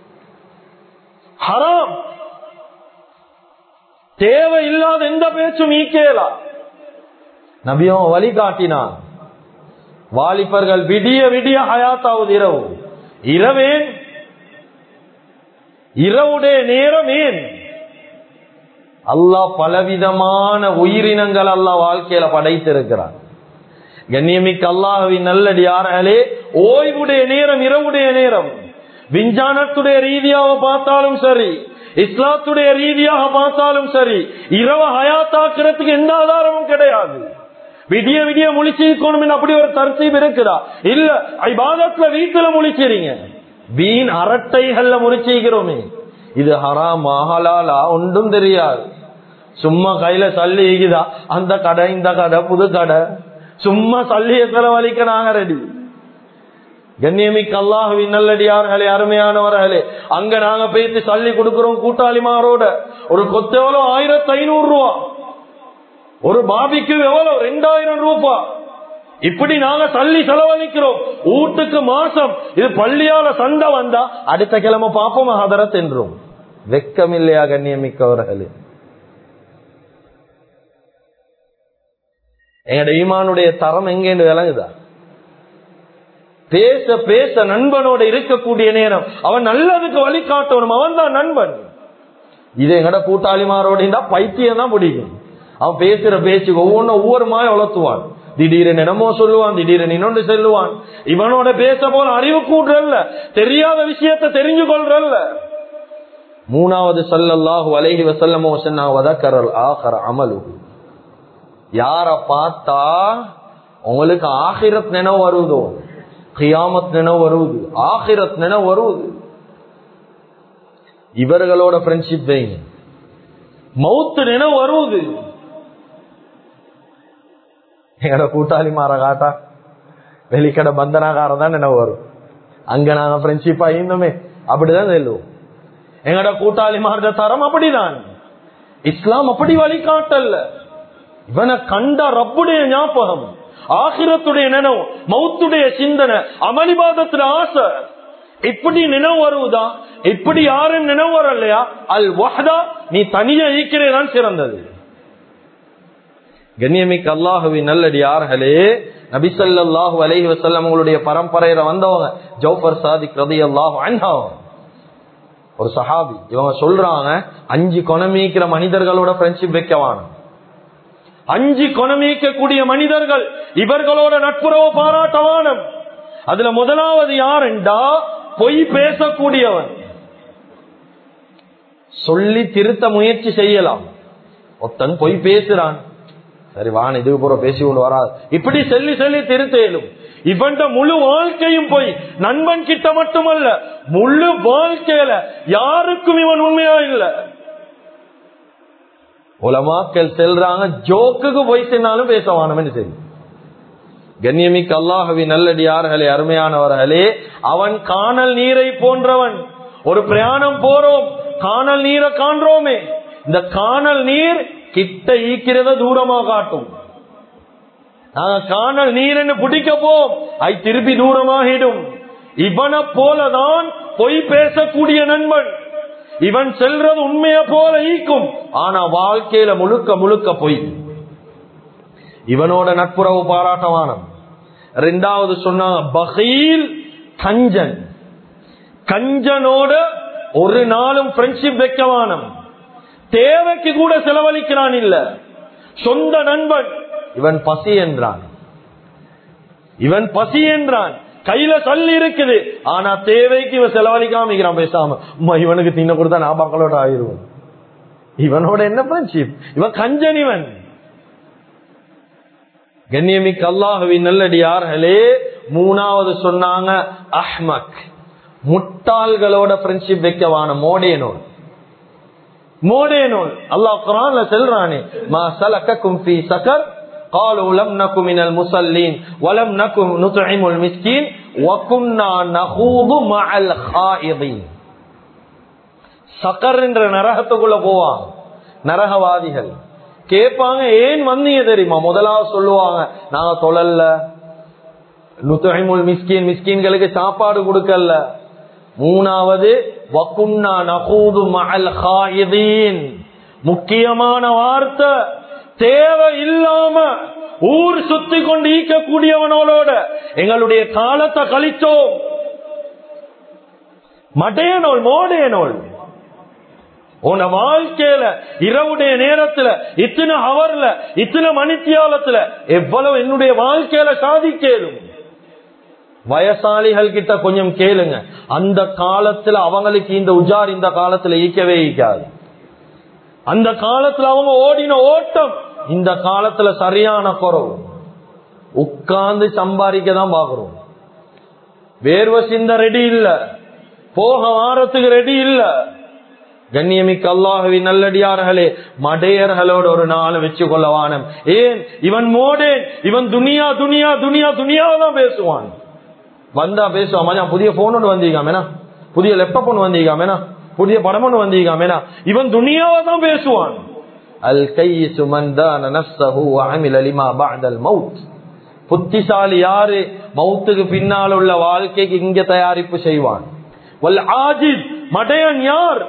ஹராம் தேவை இல்லாத எந்த பேச்சும் ஈக்கேலா நபியும் வழிகாட்டினான் வாலிபர்கள் விடிய விடிய ஹயாத்தாவது இரவு இரவேன் இரவுடைய நேரம் ஏன் அல்லாஹ் பலவிதமான உயிரினங்கள் அல்லாஹ் வாழ்க்கையில படைத்திருக்கிறான் கண்ணியமிக்க அல்லாஹுவின் நல்லடியார்களே ஓய்வுடைய நேரம் இரவுடைய நேரம் விஞ்ஞானத்துடைய ரீதியாக பார்த்தாலும் சரி இஸ்லாத்துடைய ரீதியாக பார்த்தாலும் சரி இரவு ஹயாத்தாக்குறதுக்கு எந்த ஆதாரமும் கிடையாது விடிய விடிய முழிச்சிருக்கணும் அப்படி ஒரு தர்த்தீப் இருக்குதா இல்ல ஐபாதத்துல வீட்டுல முழிச்சிருங்க வீண் அரட்டைகள்ல முழிச்சிக்கிறோமே இது ஹராமா ஹலாலா ஒன்றும் தெரியாது சும்மா கையில சல்லி ஈகுதா அந்த கடை இந்த கடை புது கடை சும்மா சல்லிய செலவழிக்க நாங்க ரெடி கண்ணியமிக்க அல்லாஹுவின் நல்லடியார்களே அருமையானவர்களே அங்க நாங்க பேசி சல்லி கொடுக்கிறோம் கூட்டாளிமாரோட ஒரு கொத்து எவ்வளவு ஆயிரத்தி ஐநூறு ரூபா ஒரு பாபிக்கு எவ்வளவு ரெண்டாயிரம் ரூபாய் இப்படி நாங்க தள்ளி செலவழிக்கிறோம் வீட்டுக்கு மாசம் இது பள்ளியால சண்டை வந்தா அடுத்த கிழமை பாப்போம் ஹதரத் என்றும் வெக்கம் இல்லையா கண்ணியமிக்கவர்களே எங்கட ஈமானுடைய தரம் எங்கேன்னு விளங்குதா பேச பேச நண்பனோட இருக்கக்கூடிய நேரம் அவன் நல்லதுக்கு வழிகாட்டணும் அவன் தான் நண்பன் இது எங்கட கூட்டாளிமாரோட இருந்தா பைத்தியம் தான் பிடிக்கும் அவன் பேசுற பேச்சுக்கு ஒவ்வொன்றும் ஒவ்வொரு மாய வளர்த்துவான் திடீரென என்னமோ சொல்லுவான் திடீரென இன்னொன்று சொல்லுவான் இவனோட பேச போல அறிவு கூடுறல்ல தெரியாத விஷயத்த தெரிஞ்சு கொள்றல்ல மூணாவது சல்லல்லாஹு அலைஹி வசல்லமோ சொன்னா வதக்கரல் ஆகர அமலு யார பார்த்தா உங்களுக்கு ஆகிரத் நினைவு வருவதோ கியாமத் நினைவு வருவது ஆகிரத் நினைவு வருவது இவர்களோட ஃப்ரெண்ட்ஷிப் வைங்க மவுத்து நினைவு வருவது எங்கட கூட்டாளி மாற காட்டா வெளிக்கடை பந்தனாகாரம் தான் நினைவு வரும் அங்க நாங்க ஃப்ரெண்ட்ஷிப் ஆயிருந்தோமே அப்படிதான் செல்லுவோம் எங்கட கூட்டாளி மாறுற தரம் அப்படிதான் இஸ்லாம் அப்படி வழிகாட்டல்ல இவனை கண்ட ரப்புடைய ஞாபகம் ஆகிரத்துடைய நினைவு மௌத்துடைய சிந்தனை அமளிபாதத்துல ஆசை இப்படி நினைவு வருவதா இப்படி யாரும் நினைவு வரலையா அல் வஹதா நீ தனியா ஈக்கிறதான் சிறந்தது கண்ணியமிக்க அல்லாஹுவின் நல்லடியார்களே நபிசல்லாஹு அலஹி வசல்லம் உங்களுடைய பரம்பரையில வந்தவங்க ஜௌஃபர் சாதிக் ரதி அல்லாஹு அன்ஹாவும் ஒரு சஹாபி இவங்க சொல்றாங்க அஞ்சு கொணமீக்கிற மனிதர்களோட ஃப்ரெண்ட்ஷிப் வைக்கவான அஞ்சு கொணமீக்கக்கூடிய மனிதர்கள் இவர்களோட நட்புறவு பாராட்டவானம் அதுல முதலாவது யாருண்டா பொய் பேசக்கூடியவன் சொல்லி திருத்த முயற்சி செய்யலாம் ஒருத்தன் பொய் பேசுறான் சரி வான் இதுக்கு பூரா பேசி கொண்டு வராது இப்படி சொல்லி சொல்லி திருத்தேலும் இவன் முழு வாழ்க்கையும் போய் நண்பன் கிட்ட மட்டுமல்ல முழு வாழ்க்கையில யாருக்கும் இவன் உண்மையா இல்ல உலமாக்கள் செல்றாங்க ஜோக்குக்கு போய் சென்னாலும் பேசவானு சரி கண்ணியமிக்கு அல்லாஹவி நல்லடியார்களே அருமையானவர்களே அவன் காணல் நீரை போன்றவன் ஒரு பிரயாணம் போறோம் காணல் நீரை காண்றோமே இந்த காணல் நீர் கிட்ட ஈக்கிறத தூரமா காட்டும் நாங்க காணல் நீர் பிடிக்க போம் ஐ திருப்பி தூரமாகிடும் இவனை போலதான் பொய் பேசக்கூடிய நண்பன் இவன் செல்றது உண்மைய போல ஈக்கும் ஆனா வாழ்க்கையில முழுக்க முழுக்க பொய் இவனோட நட்புறவு பாராட்டமானம் ரெண்டாவது சொன்னாங்க பகீல் கஞ்சன் கஞ்சனோட ஒரு நாளும் ஃப்ரெண்ட்ஷிப் வைக்கவானம் தேவைக்கு கூட செலவழிக்கிறான் இல்ல சொந்த நண்பன் இவன் பசி என்றான் இவன் பசி என்றான் கையில சல்லி இருக்குது ஆனா தேவைக்கு இவன் செலவழிக்காம பேசாம இவனுக்கு தின்ன கொடுத்தா நாபாக்களோட ஆயிடுவோம் இவனோட என்ன ஃப்ரெண்ட்ஷிப் இவன் கஞ்சன் இவன் கண்ணியமிக்கு அல்லாஹுவின் நல்லடியார்களே மூணாவது சொன்னாங்க அஹ்மக் முட்டாள்களோட ஃப்ரெண்ட்ஷிப் வைக்கவான மோடேனோடு மோடேனோல் அல்லாஹ் குரான்ல செல்றானே மா சலக்கக்கும் ஃபீ சகர் قالوا لم نكن من المصلين ولم نكن نطعم المسكين وكنا نخوض مع الخائضين சக்கர் என்ற நரகத்துக்குள்ள போவாங்க நரகவாதிகள் கேட்பாங்க ஏன் வந்தீங்க தெரியுமா முதலாவது சொல்லுவாங்க நாங்க தொழல்ல நுத்துஹிமுல் மிஸ்கின் மிஸ்கின்களுக்கு சாப்பாடு கொடுக்கல மூணாவது வக்குன்னா நகூது மஅல் ஹாயிதீன் முக்கியமான வார்த்தை தேவை இல்லாம ஊர் சுத்தி கொண்டு ஈக்கக்கூடியவனோட எங்களுடைய காலத்தை கழிச்சோம் மடையனோல் மோடையனோல் உன வாழ்க்கையில இரவுடைய நேரத்துல இத்தனை ஹவர்ல இத்தனை மணித்தியாலத்துல எவ்வளவு என்னுடைய வாழ்க்கையில சாதிக்கலும் வயசாளிகள் கிட்ட கொஞ்சம் கேளுங்க அந்த காலத்துல அவங்களுக்கு இந்த உஜார் இந்த காலத்துல ஈக்கவே ஈக்காது அந்த காலத்துல அவங்க ஓடின ஓட்டம் இந்த காலத்துல சரியான குறவு உட்கார்ந்து சம்பாதிக்க தான் பாக்குறோம் வேர்வ சிந்த ரெடி இல்ல போக வாரத்துக்கு ரெடி இல்ல கண்ணியமிக்க அல்லாஹவி நல்லடியார்களே மடையர்களோட ஒரு நாள் வச்சு கொள்ளவானம் ஏன் இவன் மோடேன் இவன் துனியா துனியா துனியா துனியாவை தான் பேசுவான் வந்தா பேசுவான் மச்சான் புதிய போன் ஒன்று வந்தீங்க புதிய லேப்டாப் ஒன்று வந்தீங்க புதிய படம் ஒன்று வந்தீங்க இவன் துனியாவை தான் பேசுவான் அல் கை சுமந்தான நஃப்ஸஹு வஅமில லிமா பஅதல் மௌத் புத்திசாலி யாரு மௌத்துக்கு பின்னால் உள்ள வாழ்க்கைக்கு இங்க தயாரிப்பு செய்வான் வல் ஆஜித் மடையன் யார்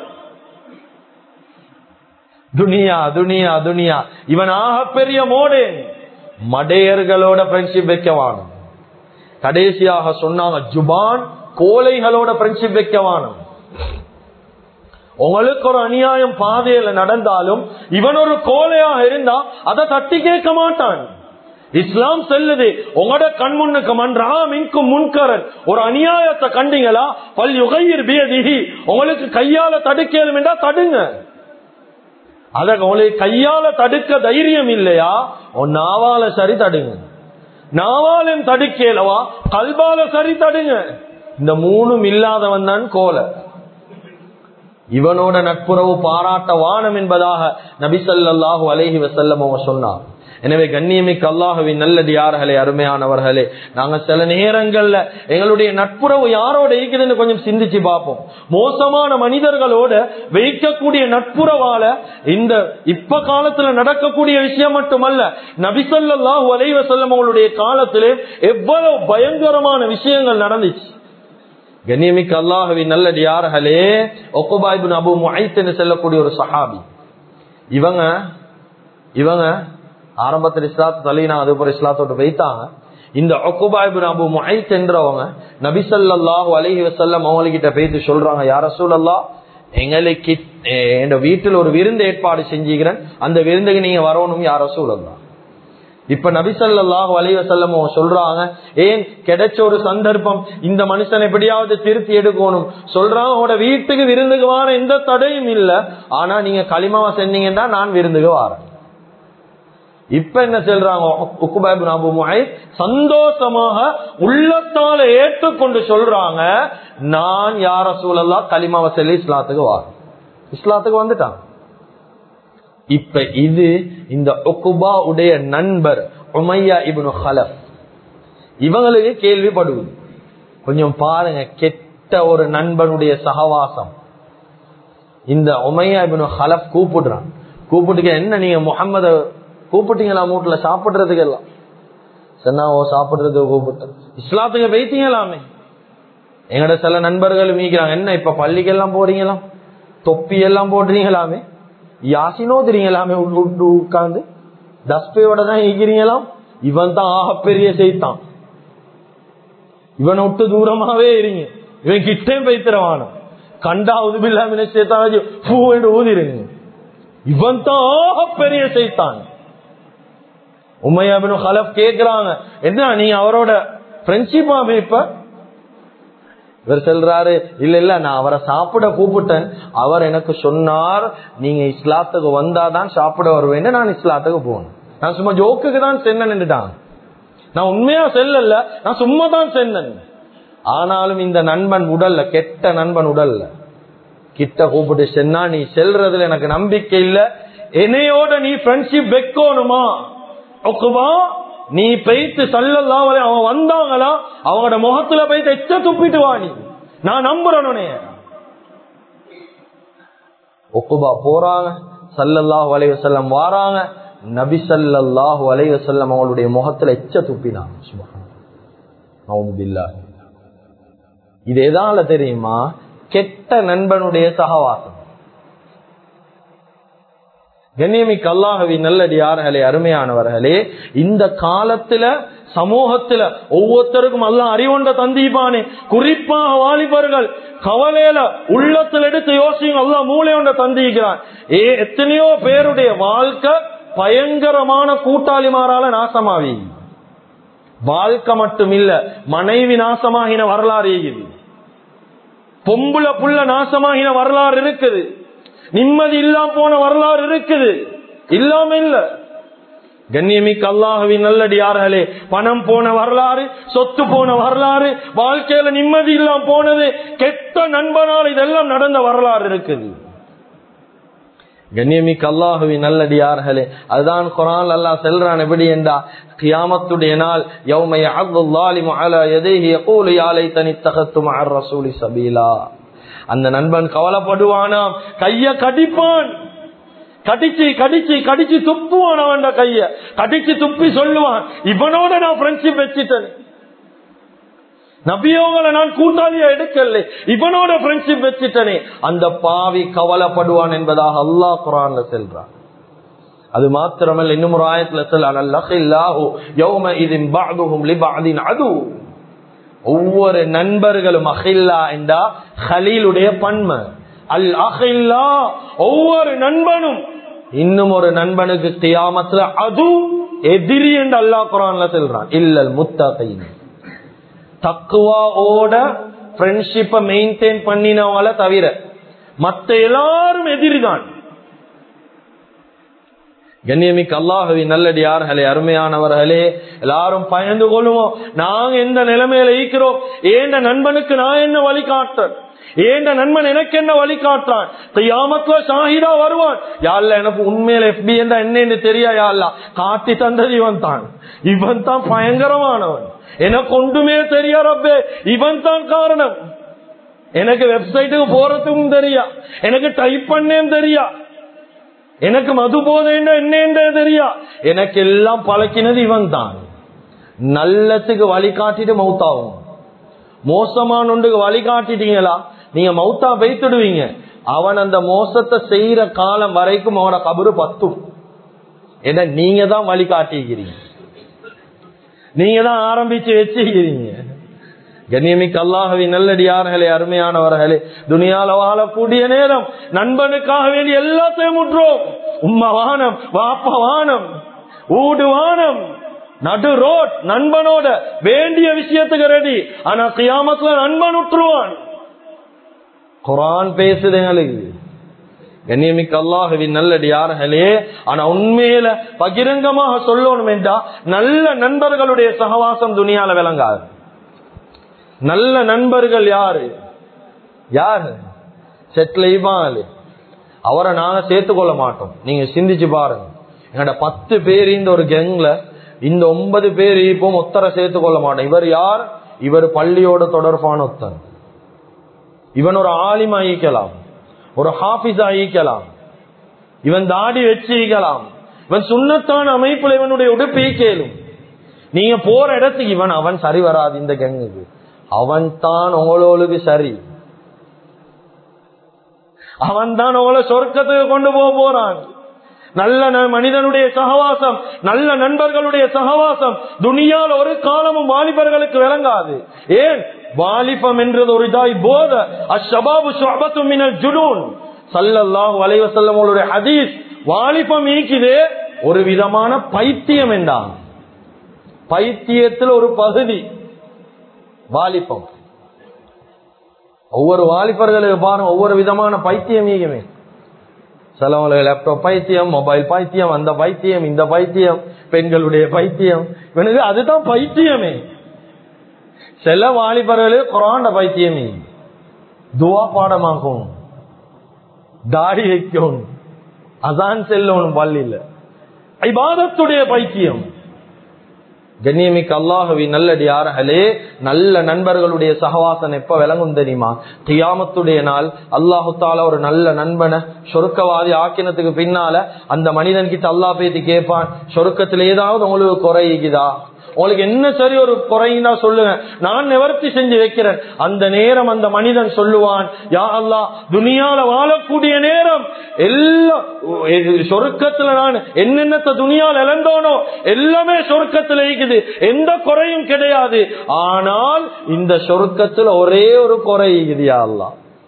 துனியா துனியா துனியா இவன் ஆக பெரிய மோடேன் மடையர்களோட ஃப்ரெண்ட்ஷிப் வைக்கவானும் கடைசியாக சொன்னாங்க ஜுபான் கோலைகளோட ஃப்ரெண்ட்ஷிப் வைக்கவானும் உங்களுக்கு ஒரு அநியாயம் பாதையில நடந்தாலும் இவன் ஒரு கோலையாக இருந்தா அதை தட்டி கேட்க மாட்டான் இஸ்லாம் செல்லுது உங்களோட கண் முன்னுக்கு மன்றா மின்கும் முன்கரன் ஒரு அநியாயத்தை கண்டீங்களா பல் யுகையிர் பியதிகி உங்களுக்கு கையால தடுக்கலும் என்றா தடுங்க அத உங்களுக்கு கையால தடுக்க தைரியம் இல்லையா உன் நாவால சரி தடுங்க நாவாலும் தடுக்கலவா கல்பால சரி தடுங்க இந்த மூணும் இல்லாதவன் தான் கோலை இவனோட நட்புறவு பாராட்ட வானம் என்பதாக நபிசல்லாஹு அலேஹி வசல்லம் அவங்க சொன்னார் எனவே கண்ணியமிக்கு அல்லாஹுவின் நல்லடியார்களே அருமையானவர்களே நாங்க சில நேரங்கள்ல எங்களுடைய நட்புறவு யாரோட இருக்குதுன்னு கொஞ்சம் சிந்திச்சு பார்ப்போம் மோசமான மனிதர்களோட வைக்கக்கூடிய நட்புறவால இந்த இப்ப காலத்துல நடக்கக்கூடிய விஷயம் மட்டுமல்ல நபிசல்லாஹு அலைவ செல்லம் அவங்களுடைய காலத்திலே எவ்வளவு பயங்கரமான விஷயங்கள் நடந்துச்சு கண்ணியமிக்கு அல்லாஹுவின் நல்லடியார்களே ஒக்குபாய்பின் அபு முஐத்துன்னு செல்லக்கூடிய ஒரு சஹாபி இவங்க இவங்க ஆரம்பத்தில் இஸ்லாத்து தலினா அதுபோல இஸ்லாத்தோட வைத்தாங்க இந்த ஒக்குபாய்பின் அபு முஐத் என்றவங்க நபிசல்லாஹு அலஹி வசல்லம் அவங்ககிட்ட பேசி சொல்றாங்க யார சூழல்லா எங்களுக்கு என் வீட்டில் ஒரு விருந்து ஏற்பாடு செஞ்சுக்கிறேன் அந்த விருந்துக்கு நீங்க வரணும் யார சூழல்லா இப்ப நபிசல்லாஹு அலைவசல்லம் சொல்றாங்க ஏன் கிடைச்ச ஒரு சந்தர்ப்பம் இந்த மனுஷன் எப்படியாவது திருத்தி எடுக்கணும் சொல்றாங்க உங்களோட வீட்டுக்கு விருந்துக்கு வார எந்த தடையும் இல்ல ஆனா நீங்க களிமாவா செஞ்சீங்கன்னா நான் விருந்துக்கு வாரேன் இப்ப என்ன சொல்றாங்க உக்குபாபு அபு முஹைத் சந்தோஷமாக உள்ளத்தால ஏற்றுக்கொண்டு சொல்றாங்க நான் யார சூழல்லா களிமாவை சொல்லி இஸ்லாத்துக்கு வாரேன் இஸ்லாத்துக்கு வந்துட்டான் இப்ப இது இந்த ஒக்குபா உடைய நண்பர் உமையா இப்னு ஹலப் இவங்களுக்கு கேள்விப்படுவது கொஞ்சம் பாருங்க கெட்ட ஒரு நண்பனுடைய சகவாசம் இந்த உமையா இப்னு ஹலப் கூப்பிடுறான் கூப்பிட்டு என்ன நீங்க முகம்மத கூப்பிட்டீங்களா மூட்டுல சாப்பிடுறதுக்கு எல்லாம் சொன்னா ஓ சாப்பிடுறதுக்கு கூப்பிட்டு இஸ்லாத்துக்கு வைத்தீங்களாமே எங்கட சில நண்பர்கள் மீக்கிறாங்க என்ன இப்ப பள்ளிக்கெல்லாம் போறீங்களாம் தொப்பி எல்லாம் போடுறீங்களாமே யாசினோ தெரியுங்களாமே உட்கார்ந்து தஸ்பையோட தான் ஈக்கிறீங்களாம் இவன் தான் ஆகப்பெரிய செய்தான் இவனை விட்டு தூரமாவே இருங்க இவன் கிட்டே பைத்திரவான கண்டா உதுபில்லாம சேர்த்தான் பூ என்று ஊதிருங்க இவன் தான் ஆகப்பெரிய செய்தான் உமையாபின் ஹலப் கேக்குறாங்க என்ன நீங்க அவரோட ஃப்ரெண்ட்ஷிப் அமைப்ப இவர் சொல்றாரு இல்ல இல்ல நான் அவரை சாப்பிட கூப்பிட்டேன் அவர் எனக்கு சொன்னார் நீங்க இஸ்லாத்துக்கு வந்தாதான் சாப்பிட வருவேன்னு நான் இஸ்லாத்துக்கு போனேன் நான் சும்மா ஜோக்குக்கு தான் சென்னேன்னுட்டான் நான் உண்மையா செல்லல நான் சும்மா தான் சென்னேன் ஆனாலும் இந்த நண்பன் உடல்ல கெட்ட நண்பன் உடல்ல கிட்ட கூப்பிட்டு சென்னா நீ செல்றதுல எனக்கு நம்பிக்கை இல்ல என்னையோட நீ ஃப்ரெண்ட்ஷிப் வைக்கணுமா ஒக்குவா நீ பெய்த்து சல்லல்லாம் அவன் வந்தாங்களா அவங்களோட முகத்துல போயிட்டு எச்ச துப்பிட்டு வா நீ நான் நம்புறனே ஒக்குபா போறாங்க சல்லல்லாஹு அலைவசல்லம் வாராங்க நபி சல்லாஹூ அலைவசல்லம் அவங்களுடைய முகத்துல எச்ச துப்பினாங்க இது எதால தெரியுமா கெட்ட நண்பனுடைய சகவாசம் கண்ணியமிக்கு அல்லாஹவி நல்லடியார்களே அருமையானவர்களே இந்த காலத்துல சமூகத்துல ஒவ்வொருத்தருக்கும் எல்லாம் அறிவுண்ட தந்திப்பானே குறிப்பாக வாலிபர்கள் கவலையில உள்ளத்துல எடுத்து யோசிங்க எல்லாம் மூளையுண்ட தந்திக்கிறான் ஏ எத்தனையோ பேருடைய வாழ்க்கை பயங்கரமான கூட்டாளிமாரால நாசமாவி வாழ்க்கை மட்டும் இல்ல மனைவி நாசமாகின வரலாறு இருக்குது பொம்புல புள்ள நாசமாகின வரலாறு இருக்குது நிம்மதி இல்லாம போன வரலாறு இருக்குது இல்லாம இல்ல கண்ணியமிக்கு அல்லாஹவின் நல்லடியார்களே பணம் போன வரலாறு சொத்து போன வரலாறு வாழ்க்கையில நிம்மதி இல்லாம போனது கெட்ட நண்பனால் இதெல்லாம் நடந்த வரலாறு இருக்குது கண்ணியமிக்கு அல்லாஹுவின் நல்லடியார்களே அதுதான் குரான் அல்லா செல்றான் எப்படி என்றா கியாமத்துடைய நாள் யௌமைய அப்துல்லாலிமு அலா எதேஹி யகூலு யாலை தனி தகத்து மஅர் ரசூலி சபீலா அந்த நண்பன் கவலைப்படுவானாம் கைய கடிப்பான் கடிச்சு கடிச்சு கடிச்சு துப்புவான் அவன் கைய கடிச்சு துப்பி சொல்லுவான் இவனோட நான் ஃப்ரெண்ட்ஷிப் வச்சுட்டேன் நபியோங்களை நான் கூட்டாளியா எடுக்கல இவனோட ஃப்ரெண்ட்ஷிப் வச்சுட்டனே அந்த பாவி கவலைப்படுவான் என்பதாக அல்லாஹ் குரான்ல செல்றான் அது மாத்திரமல்ல இன்னும் ஒரு ஆயத்துல சொல்லாஹில்லாஹு அது ஒவ்வொரு நண்பர்களும் அஹில்லா என்றா ஹலீலுடைய பன்மை அல் அஹில்லா ஒவ்வொரு நண்பனும் இன்னும் ஒரு நண்பனுக்கு தியாமத்துல அது எதிரி என்று அல்லாஹ் குரான்ல சொல்றான் இல்லல் முத்தகையின் தக்குவாவோட ஃப்ரெண்ட்ஷிப்பை மெயின்டைன் பண்ணினவங்கள தவிர மத்த எல்லாரும் எதிரிதான் கண்ணியமிக்கு அல்லாஹவி நல்லடியார்களே அருமையானவர்களே எல்லாரும் பயந்து கொள்ளுவோம் நாங்க எந்த நிலைமையில ஈக்கிறோம் ஏண்ட நண்பனுக்கு நான் என்ன வழிகாட்டுறேன் ஏண்ட நண்பன் எனக்கு என்ன வழிகாட்டுறான் கையாமத்துல ஷாஹிதா வருவான் யாழ்ல எனக்கு உண்மையில எஃபி என்றா என்னன்னு தெரியா யாழ்லா காட்டி தந்தது இவன் தான் இவன் தான் பயங்கரமானவன் எனக்கு ஒன்றுமே தெரியா ரப்பே இவன் தான் காரணம் எனக்கு வெப்சைட்டுக்கு போறதுக்கும் தெரியா எனக்கு டைப் பண்ணேன் தெரியா எனக்கு மது போதைன்னா என்ன தெரியா எனக்கு எல்லாம் பழக்கினது இவன் தான் நல்லத்துக்கு வழிகாட்டிட்டு மௌத்தாகும் மோசமான ஒன்றுக்கு வழிகாட்டிட்டீங்களா நீங்க மௌத்தா வைத்துடுவீங்க அவன் அந்த மோசத்தை செய்யற காலம் வரைக்கும் அவன கபரு பத்தும் ஏன்னா நீங்க தான் வழிகாட்டிக்கிறீங்க நீங்க தான் ஆரம்பிச்சு வச்சுக்கிறீங்க கண்ணியமிக்கு அல்லாஹவி நல்லடியார்களே அருமையானவர்களே துணியால வாழக்கூடிய நேரம் நண்பனுக்காக வேண்டி எல்லாத்தையும் முற்றோம் உம்மா வானம் வாப்ப வானம் ஊடு வானம் நடு ரோட் நண்பனோட வேண்டிய விஷயத்துக்கு ரெடி ஆனா கியாமத்துல நண்பன் உற்றுவான் குரான் பேசுது எங்களுக்கு கண்ணியமிக்கு அல்லாஹவின் நல்லடியார்களே ஆனா உண்மையில பகிரங்கமாக சொல்லணும் என்றா நல்ல நண்பர்களுடைய சகவாசம் துணியால விளங்காது நல்ல நண்பர்கள் யாரு யாரு செட்லைவாலு அவரை நாங்க சேர்த்துக்கொள்ள மாட்டோம் நீங்க சிந்திச்சு பாருங்க என்னோட பத்து பேர் இந்த ஒரு கேங்ல இந்த ஒன்பது பேர் இப்போ ஒத்தரை சேர்த்துக்கொள்ள மாட்டோம் இவர் யார் இவர் பள்ளியோட தொடர்பான ஒத்தர் இவன் ஒரு ஆலிமா ஈக்கலாம் ஒரு ஹாபிஸா ஈக்கலாம் இவன் தாடி வச்சு ஈக்கலாம் இவன் சுண்ணத்தான அமைப்புல இவனுடைய உடுப்பு ஈக்கலும் நீங்க போற இடத்துக்கு இவன் அவன் சரி வராது இந்த கேங்குக்கு அவன் தான் உங்களோளுக்கு சரி அவன் தான் உங்களை சொர்க்கத்துக்கு கொண்டு போக போறான் நல்ல மனிதனுடைய சகவாசம் நல்ல நண்பர்களுடைய சகவாசம் துணியால் ஒரு காலமும் வாலிபர்களுக்கு விளங்காது ஏன் வாலிபம் என்றது ஒரு இதாய் போத அஷபாபு ஷபத்து மினல் ஜுனூன் சல்லல்லாஹு அலைஹி வஸல்லம் அவருடைய ஹதீஸ் வாலிபம் ஈக்குதே ஒரு விதமான பைத்தியம் என்றான் பைத்தியத்தில் ஒரு பகுதி வாலிபம் ஒவ்வொரு வாலிபர்களுக்கு பாருங்க ஒவ்வொரு விதமான பைத்தியம் ஈகுமே சிலவங்களுக்கு லேப்டாப் பைத்தியம் மொபைல் பைத்தியம் அந்த பைத்தியம் இந்த பைத்தியம் பெண்களுடைய பைத்தியம் இவனுக்கு அதுதான் பைத்தியமே சில வாலிபர்களுக்கு குராண்ட பைத்தியமே துவா பாடமாக்கும் தாடி வைக்கும் அதான் செல்லணும் பள்ளியில ஐபாதத்துடைய பைத்தியம் கண்ணியமிக்கு அல்லாஹவி நல்லடியார்களே நல்ல நண்பர்களுடைய சகவாசம் எப்ப விளங்கும் தெரியுமா கியாமத்துடைய நாள் அல்லாஹு தால ஒரு நல்ல நண்பனை சொருக்கவாதி ஆக்கினத்துக்கு பின்னால அந்த மனிதன் கிட்ட அல்லா பேத்தி கேட்பான் சொருக்கத்துல ஏதாவது உங்களுக்கு குறையுதா உங்களுக்கு என்ன சரி ஒரு குறையினா சொல்லுங்க நான் நிவர்த்தி செஞ்சு வைக்கிறேன் அந்த நேரம் அந்த மனிதன் சொல்லுவான் யா அல்லா துனியால வாழக்கூடிய நேரம் எல்லா சொருக்கத்துல நான் என்னென்னத்த துணியால் இழந்தோனோ எல்லாமே சொருக்கத்துல இருக்குது எந்த குறையும் கிடையாது ஆனால் இந்த சொருக்கத்துல ஒரே ஒரு குறை இருக்குது யா அல்லா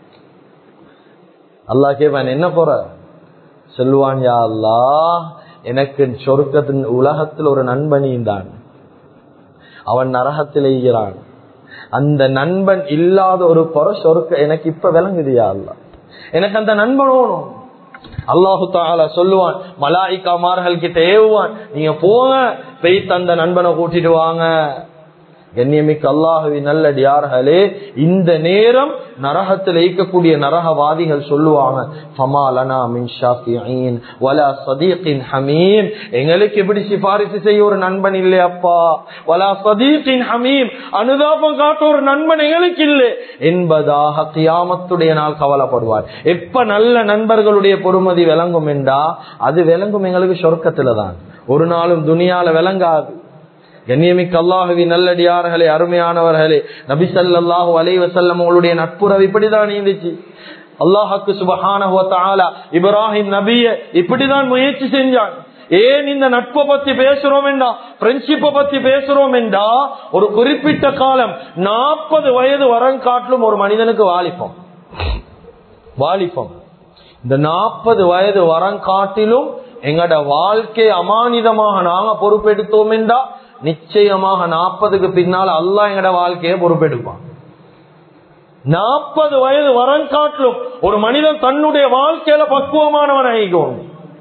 அல்லா கேட்பான் என்ன குறை சொல்லுவான் யா அல்லா எனக்கு சொருக்கத்தின் உலகத்தில் ஒரு நண்பனியும் தான் அவன் நரகத்தில் ஈகிறான் அந்த நண்பன் இல்லாத ஒரு குறை சொருக்க எனக்கு இப்ப விளங்குதியா அல்ல எனக்கு அந்த நண்பன் ஓணும் அல்லாஹு தாலா சொல்லுவான் மலாய்க்காமார்கள் கிட்ட ஏவுவான் நீங்க போங்க பெய்த் அந்த நண்பனை கூட்டிட்டு வாங்க கண்ணியமிக்க அல்லாஹுவி நல்லடியார்களே இந்த நேரம் நரகத்தில் ஈக்கக்கூடிய நரகவாதிகள் சொல்லுவாங்க ஃபமாலனா மின் ஷாஃபியின் வலா சதீக்கின் ஹமீம் எங்களுக்கு எப்படி சிபாரிசு செய்ய ஒரு நண்பன் இல்லை அப்பா வலா சதீக்கின் ஹமீம் அனுதாபம் காட்ட ஒரு நண்பன் எங்களுக்கு இல்லை என்பதாக கியாமத்துடைய நாள் கவலைப்படுவார் எப்ப நல்ல நண்பர்களுடைய பொறுமதி விளங்கும் என்றா அது விளங்கும் எங்களுக்கு சொர்க்கத்துல தான் ஒரு நாளும் துனியால விளங்காது கண்ணியமிக்க அல்லாஹுவி நல்லடியார்களே அருமையானவர்களே நபி ஸல்லல்லாஹு அலைஹி வஸல்லம் அவங்களுடைய நட்புறவு இப்படிதான் இருந்துச்சு அல்லாஹுக்கு சுபஹானஹு வ தஆலா இப்ராஹிம் நபிய இப்படிதான் முயற்சி செஞ்சான் ஏன் இந்த நட்பை பத்தி பேசுறோம் என்றா ஃப்ரெண்ட்ஷிப்பை பத்தி பேசுறோம் என்றா ஒரு குறிப்பிட்ட காலம் நாற்பது வயது வரம் காட்டிலும் ஒரு மனிதனுக்கு வாலிப்பம் வாலிப்பம் இந்த நாற்பது வயது வரம் காட்டிலும் எங்கட வாழ்க்கை அமானிதமாக நாங்க பொறுப்பெடுத்தோம் என்றா நிச்சயமாக நாற்பதுக்கு பின்னால் அல்லாஹ் எங்கட வாழ்க்கையை பொறுப்பெடுப்பான் நாற்பது வயது வரம் காட்டிலும் ஒரு மனிதன் தன்னுடைய வாழ்க்கையில பக்குவமானவன் ஆகிக்கணும்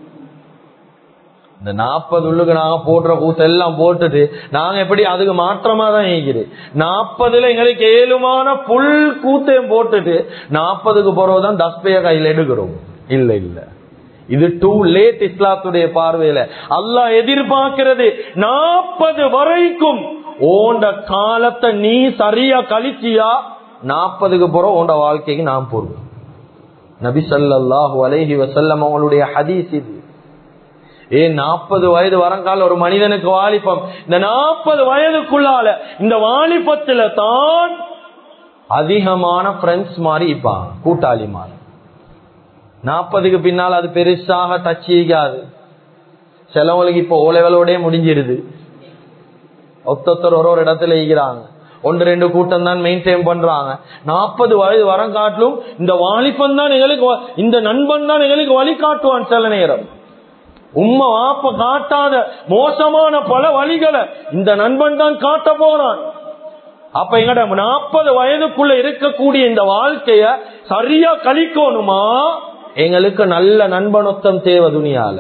இந்த நாற்பது உள்ளுக்கு நாங்க போடுற கூத்தெல்லாம் போட்டுட்டு நாங்க எப்படி அதுக்கு மாற்றமா தான் இருக்கிறது நாற்பதுல எங்களுக்கு ஏழுமான புல் கூத்தையும் போட்டுட்டு நாற்பதுக்கு போறதுதான் தஸ்பைய கையில் எடுக்கிறோம் இல்ல இல்ல இது டூ லேட் இஸ்லாத்துடைய பார்வையில அல்லாஹ் எதிர்பார்க்கிறது நாற்பது வரைக்கும் ஓண்ட காலத்தை நீ சரியா கழிச்சியா நாற்பதுக்கு போறோம் ஓண்ட வாழ்க்கைக்கு நான் பொறுப்பு நபி ஸல்லல்லாஹு அலைஹி வஸல்லம் அவங்களுடைய ஹதீஸ் இது ஏன் நாற்பது வயது வரங்கால ஒரு மனிதனுக்கு வாலிபம் இந்த நாற்பது வயதுக்குள்ளால இந்த வாலிபத்துல தான் அதிகமான ஃப்ரெண்ட்ஸ் மாதிரி இப்பான் கூட்டாளி மாதிரி நாற்பதுக்கு பின்னால் அது பெருசாக டச்சிக்காது சிலவங்களுக்கு இப்போ ஓலைவலோடய முடிஞ்சிருது ஒத்தொத்தர் ஒரு ஒரு இடத்துல ஈக்கிறாங்க ஒன்று ரெண்டு கூட்டம் தான் மெயின்டைன் பண்றாங்க நாற்பது வயது வரம் காட்டிலும் இந்த வாலிபன் தான் எங்களுக்கு வ- இந்த நண்பன் தான் எங்களுக்கு வழி காட்டுவான் சில நேரம் உம்மை வாப்ப காட்டாத மோசமான பல வழிகளை இந்த நண்பன் தான் காட்ட போறான் அப்ப எங்கட நாற்பது வயதுக்குள்ள இருக்கக்கூடிய இந்த வாழ்க்கைய சரியா கழிக்கணுமா எங்களுக்கு நல்ல நண்பனொத்தம் தேவை துணியால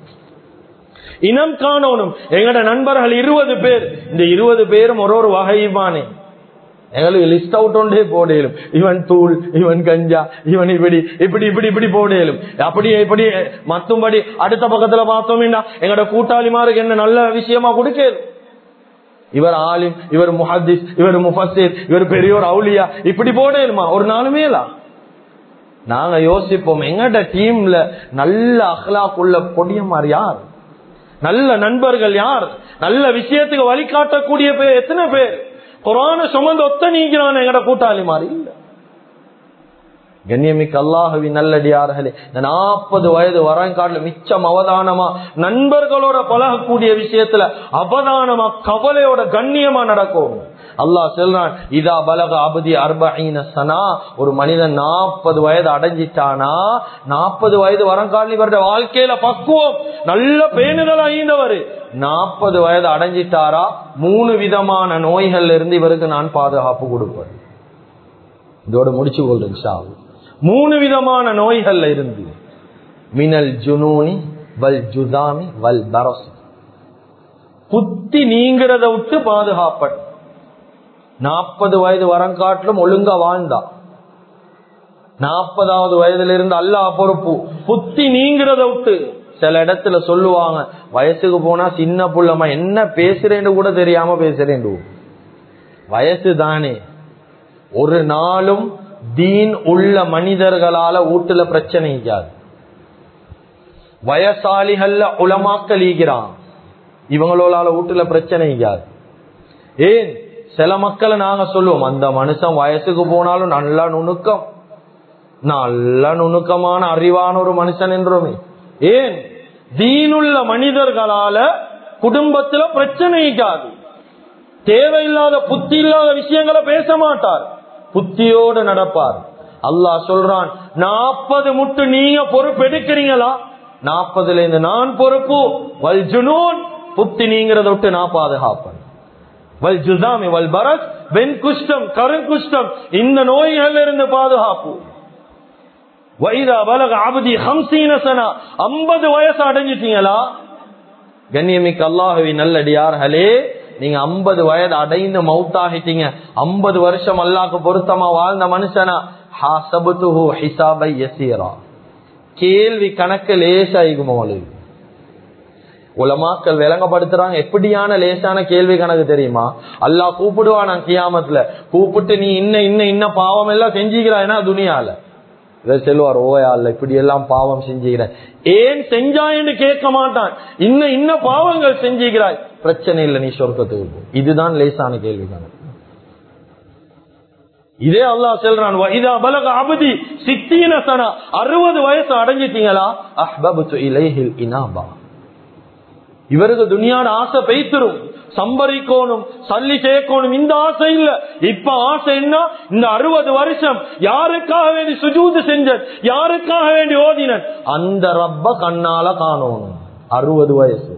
இனம் காணணும் எங்கட நண்பர்கள் இருபது பேர் இந்த இருபது பேரும் ஒரு ஒரு வகையுமானே எங்களுக்கு லிஸ்ட் அவுட் ஒன்றே போடலும் இவன் தூள் இவன் கஞ்சா இவன் இப்படி இப்படி இப்படி இப்படி போடலும் அப்படி இப்படி மத்தும்படி அடுத்த பக்கத்துல பார்த்தோம்னா எங்கட கூட்டாளிமாருக்கு என்ன நல்ல விஷயமா கொடுக்கலும் இவர் ஆலிம் இவர் முஹத்திஸ் இவர் முஃபஸிர் இவர் பெரியோர் அவுலியா இப்படி போடலுமா ஒரு நாளுமேலா நாங்க யோசிப்போம் எங்கட டீம்ல நல்ல அஹ்லாக்குள்ள பொடியமார் யார் நல்ல நண்பர்கள் யார் நல்ல விஷயத்துக்கு வழிகாட்டக்கூடிய பேர் எத்தனை பேர் குரான சுமந்து ஒத்த நீங்கிறான் எங்கட கூட்டாளி மாதிரி இல்ல கண்ணியமிக்க அல்லாஹவி நல்லடியார்களே இந்த நாற்பது வயது வரங்காட்டுல மிச்சம் அவதானமா நண்பர்களோட பழகக்கூடிய விஷயத்துல அவதானமா கவலையோட கண்ணியமா நடக்கும் அல்லாஹ் சொல்றான் இதா பலக அபதி அர்பீன சனா ஒரு மனிதன் நாற்பது வயது அடைஞ்சிட்டானா நாற்பது வயது வரங்காட்டில் இவருடைய வாழ்க்கையில பக்குவம் நல்ல பேணுதல் ஐந்தவர் நாற்பது வயது அடைஞ்சிட்டாரா மூணு விதமான நோய்கள்ல இருந்து இவருக்கு நான் பாதுகாப்பு கொடுப்பேன் இதோட முடிச்சு கொள்றேன் ஷாவு மூணு விதமான நோய்கள்ல இருந்து மினல் ஜுனூனி வல் ஜுதாமி வல் பரஸ் புத்தி நீங்கிறத விட்டு பாதுகாப்பன் நாற்பது வயது வரங்காட்டிலும் ஒழுங்கா வாழ்ந்தா நாற்பதாவது வயதுல இருந்து அல்லாஹ் பொறுப்பு புத்தி நீங்கிறத விட்டு சில இடத்துல சொல்லுவாங்க வயசுக்கு போனா சின்ன புள்ளமா என்ன பேசுறேன்னு கூட தெரியாம பேசுறேன் வயசு தானே ஒரு நாளும் தீன் உள்ள மனிதர்களால வீட்டுல பிரச்சனை இருக்காது வயசாலிகள்ல உலமாக்கல் ஈகிறான் இவங்களோட வீட்டுல பிரச்சனை இருக்காது ஏன் சில மக்களை நாங்க சொல்லுவோம் அந்த மனுஷன் வயசுக்கு போனாலும் நல்லா நுணுக்கம் நல்ல நுணுக்கமான அறிவான ஒரு மனுஷன் என்றோமே ஏன் தீனுள்ள மனிதர்களால குடும்பத்துல பிரச்சனை இருக்காது தேவையில்லாத புத்தி இல்லாத விஷயங்களை பேச மாட்டார் புத்தியோடு நடப்பார் அல்லாஹ் சொல்றான் நாற்பது முட்டு நீங்க பொறுப்பு எடுக்கிறீங்களா நாற்பதுல இருந்து நான் பொறுப்பு வல் ஜுனூன் புத்தி நீங்கிறத விட்டு நான் பாதுகாப்பேன் வல் ஜுதாமி வல் பரஸ் வெண் குஷ்டம் கருங்குஷ்டம் இந்த நோய்கள் இருந்து பாதுகாப்பு வைதா பலக அபதி ஹம்சீனசனா ஐம்பது வயசு அடைஞ்சிட்டீங்களா கண்ணியமிக்க அல்லாஹுவி நல்லடியார்களே நீங்க ஐம்பது வயது அடைந்து மவுத்தாகிட்டீங்க ஐம்பது வருஷம் அல்லாக்கு பொருத்தமா வாழ்ந்த மனுஷனா ஹாசபுத்துஹு ஹிசாபை யசீரா கேள்வி கணக்கு லேசாயிக்கும் அவளுக்கு உலமாக்கள் விளங்கப்படுத்துறாங்க எப்படியான லேசான கேள்வி கணக்கு தெரியுமா அல்லாஹ் கூப்பிடுவான் நான் கியாமத்துல கூப்பிட்டு நீ இன்ன இன்ன இன்ன பாவம் எல்லாம் செஞ்சுக்கிறாய்னா துணியால இதை செல்வார் ஓயா இல்ல இப்படி எல்லாம் பாவம் செஞ்சுக்கிறேன் ஏன் செஞ்சாயின்னு கேட்க மாட்டான் இன்ன இன்ன பாவங்கள் செஞ்சுக்கிறாய் பிரச்சனை இல்லை நீ சொர்க்கத்துக்கு போ இதுதான் லேசான கேள்வி கணக்கு இதே அல்லாஹ் செல்றான் இதா பலக அபதி சித்தீன சனா அறுபது வயசு அடைஞ்சிட்டீங்களா அஹ்பபுத்து இலைஹில் இனாபா இவருக்கு துணியாட ஆசை பெய்த்திரும் சம்பரிக்கணும் சல்லி சேர்க்கணும் இந்த ஆசை இல்ல இப்ப ஆசை என்ன இந்த அறுபது வருஷம் யாருக்காக வேண்டி சுஜூது செஞ்ச யாருக்காக வேண்டி ஓதினன் அந்த ரப்ப கண்ணால காணணும் அறுபது வயசு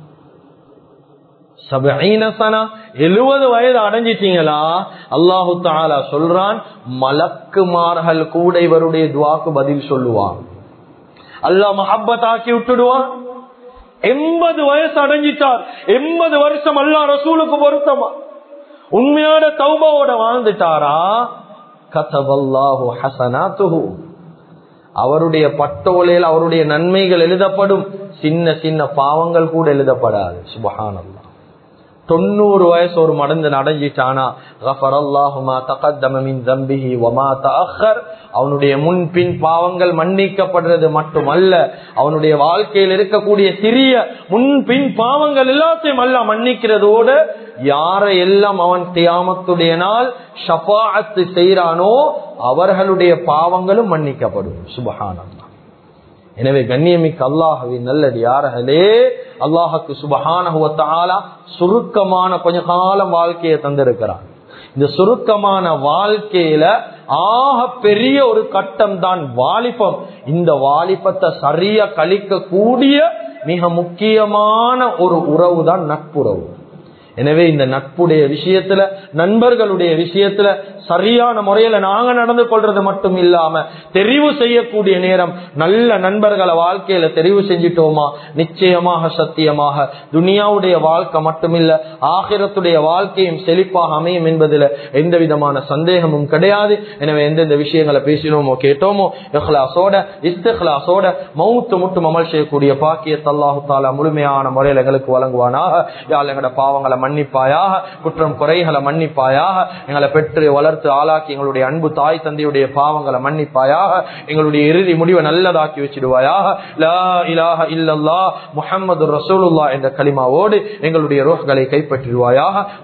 எழுபது வயது அடைஞ்சிட்டீங்களா அல்லாஹு தாலா சொல்றான் மலக்குமார்கள் கூட இவருடைய துவாக்கு பதில் சொல்லுவான் அல்லாஹ் மஹப்பத் ஆக்கி விட்டுடுவான் எண்பது வயசு அடைஞ்சிட்டார் எண்பது வருஷம் அல்லா ரசூலுக்கு பொருத்தமா உண்மையான தௌபாவோட வாழ்ந்துட்டாரா கதவல்லாஹு ஹசனாத்துஹு அவருடைய பட்டோலையில் அவருடைய நன்மைகள் எழுதப்படும் சின்ன சின்ன பாவங்கள் கூட எழுதப்படாது சுபஹானல்லா தொண்ணூறு வயசு ஒரு மடந்து அடைஞ்சிட்டானா அவனுடைய முன்பின் பாவங்கள் மன்னிக்கப்படுறது மட்டுமல்ல அவனுடைய வாழ்க்கையில் இருக்கக்கூடிய சிறிய முன்பின் பாவங்கள் எல்லாத்தையும் அல்ல மன்னிக்கிறதோடு யாரை எல்லாம் அவன் தியாமத்துடைய நாள் ஷபாத்து செய்யறானோ அவர்களுடைய பாவங்களும் மன்னிக்கப்படும் சுபஹானல்லா எனவே கண்ணியமிக்க அல்லாஹவின் நல்லது யார்களே அல்லாஹுக்கு சுபஹான சுருக்கமான கொஞ்ச காலம் வாழ்க்கையை தந்திருக்கிறான் இந்த சுருக்கமான வாழ்க்கையில ஆக பெரிய ஒரு கட்டம் தான் வாலிபம் இந்த வாலிபத்தை சரியா கழிக்க கூடிய மிக முக்கியமான ஒரு உறவு தான் நட்புறவு எனவே இந்த நட்புடைய விஷயத்துல நண்பர்களுடைய விஷயத்துல சரியான முறையில நாங்க நடந்து கொள்றது மட்டும் இல்லாம தெரிவு செய்யக்கூடிய நேரம் நல்ல நண்பர்களை வாழ்க்கையில தெரிவு செஞ்சிட்டோமா நிச்சயமாக சத்தியமாக துனியாவுடைய வாழ்க்கை மட்டுமில்ல ஆகிரத்துடைய வாழ்க்கையும் செழிப்பாக அமையும் என்பதில் எந்த விதமான சந்தேகமும் கிடையாது எனவே எந்தெந்த விஷயங்களை பேசினோமோ கேட்டோமோ இஹ்லாசோட இஸ்திஹ்லாசோட மௌத்து முட்டும் அமல் செய்யக்கூடிய பாக்கியத்தை அல்லாஹு தாலா முழுமையான முறையில் எங்களுக்கு வழங்குவானாக யாழ் எங்களோட பாவங்களை மன்னிப்பாயாக குற்றம் குறைகளை மன்னிப்பாயாக எங்களை பெற்று வளர்த்து ஆளாக்கி எங்களுடைய அன்பு தாய் தந்தையுடைய பாவங்களை மன்னிப்பாயாக எங்களுடைய இறுதி முடிவை நல்லதாக்கி வச்சிடுவாயாக லா இலாஹ இல்லல்லா முஹம்மது ரசூலுல்லா என்ற கலிமாவோடு எங்களுடைய ரோஹ்களை கைப்பற்றிடுவாயாக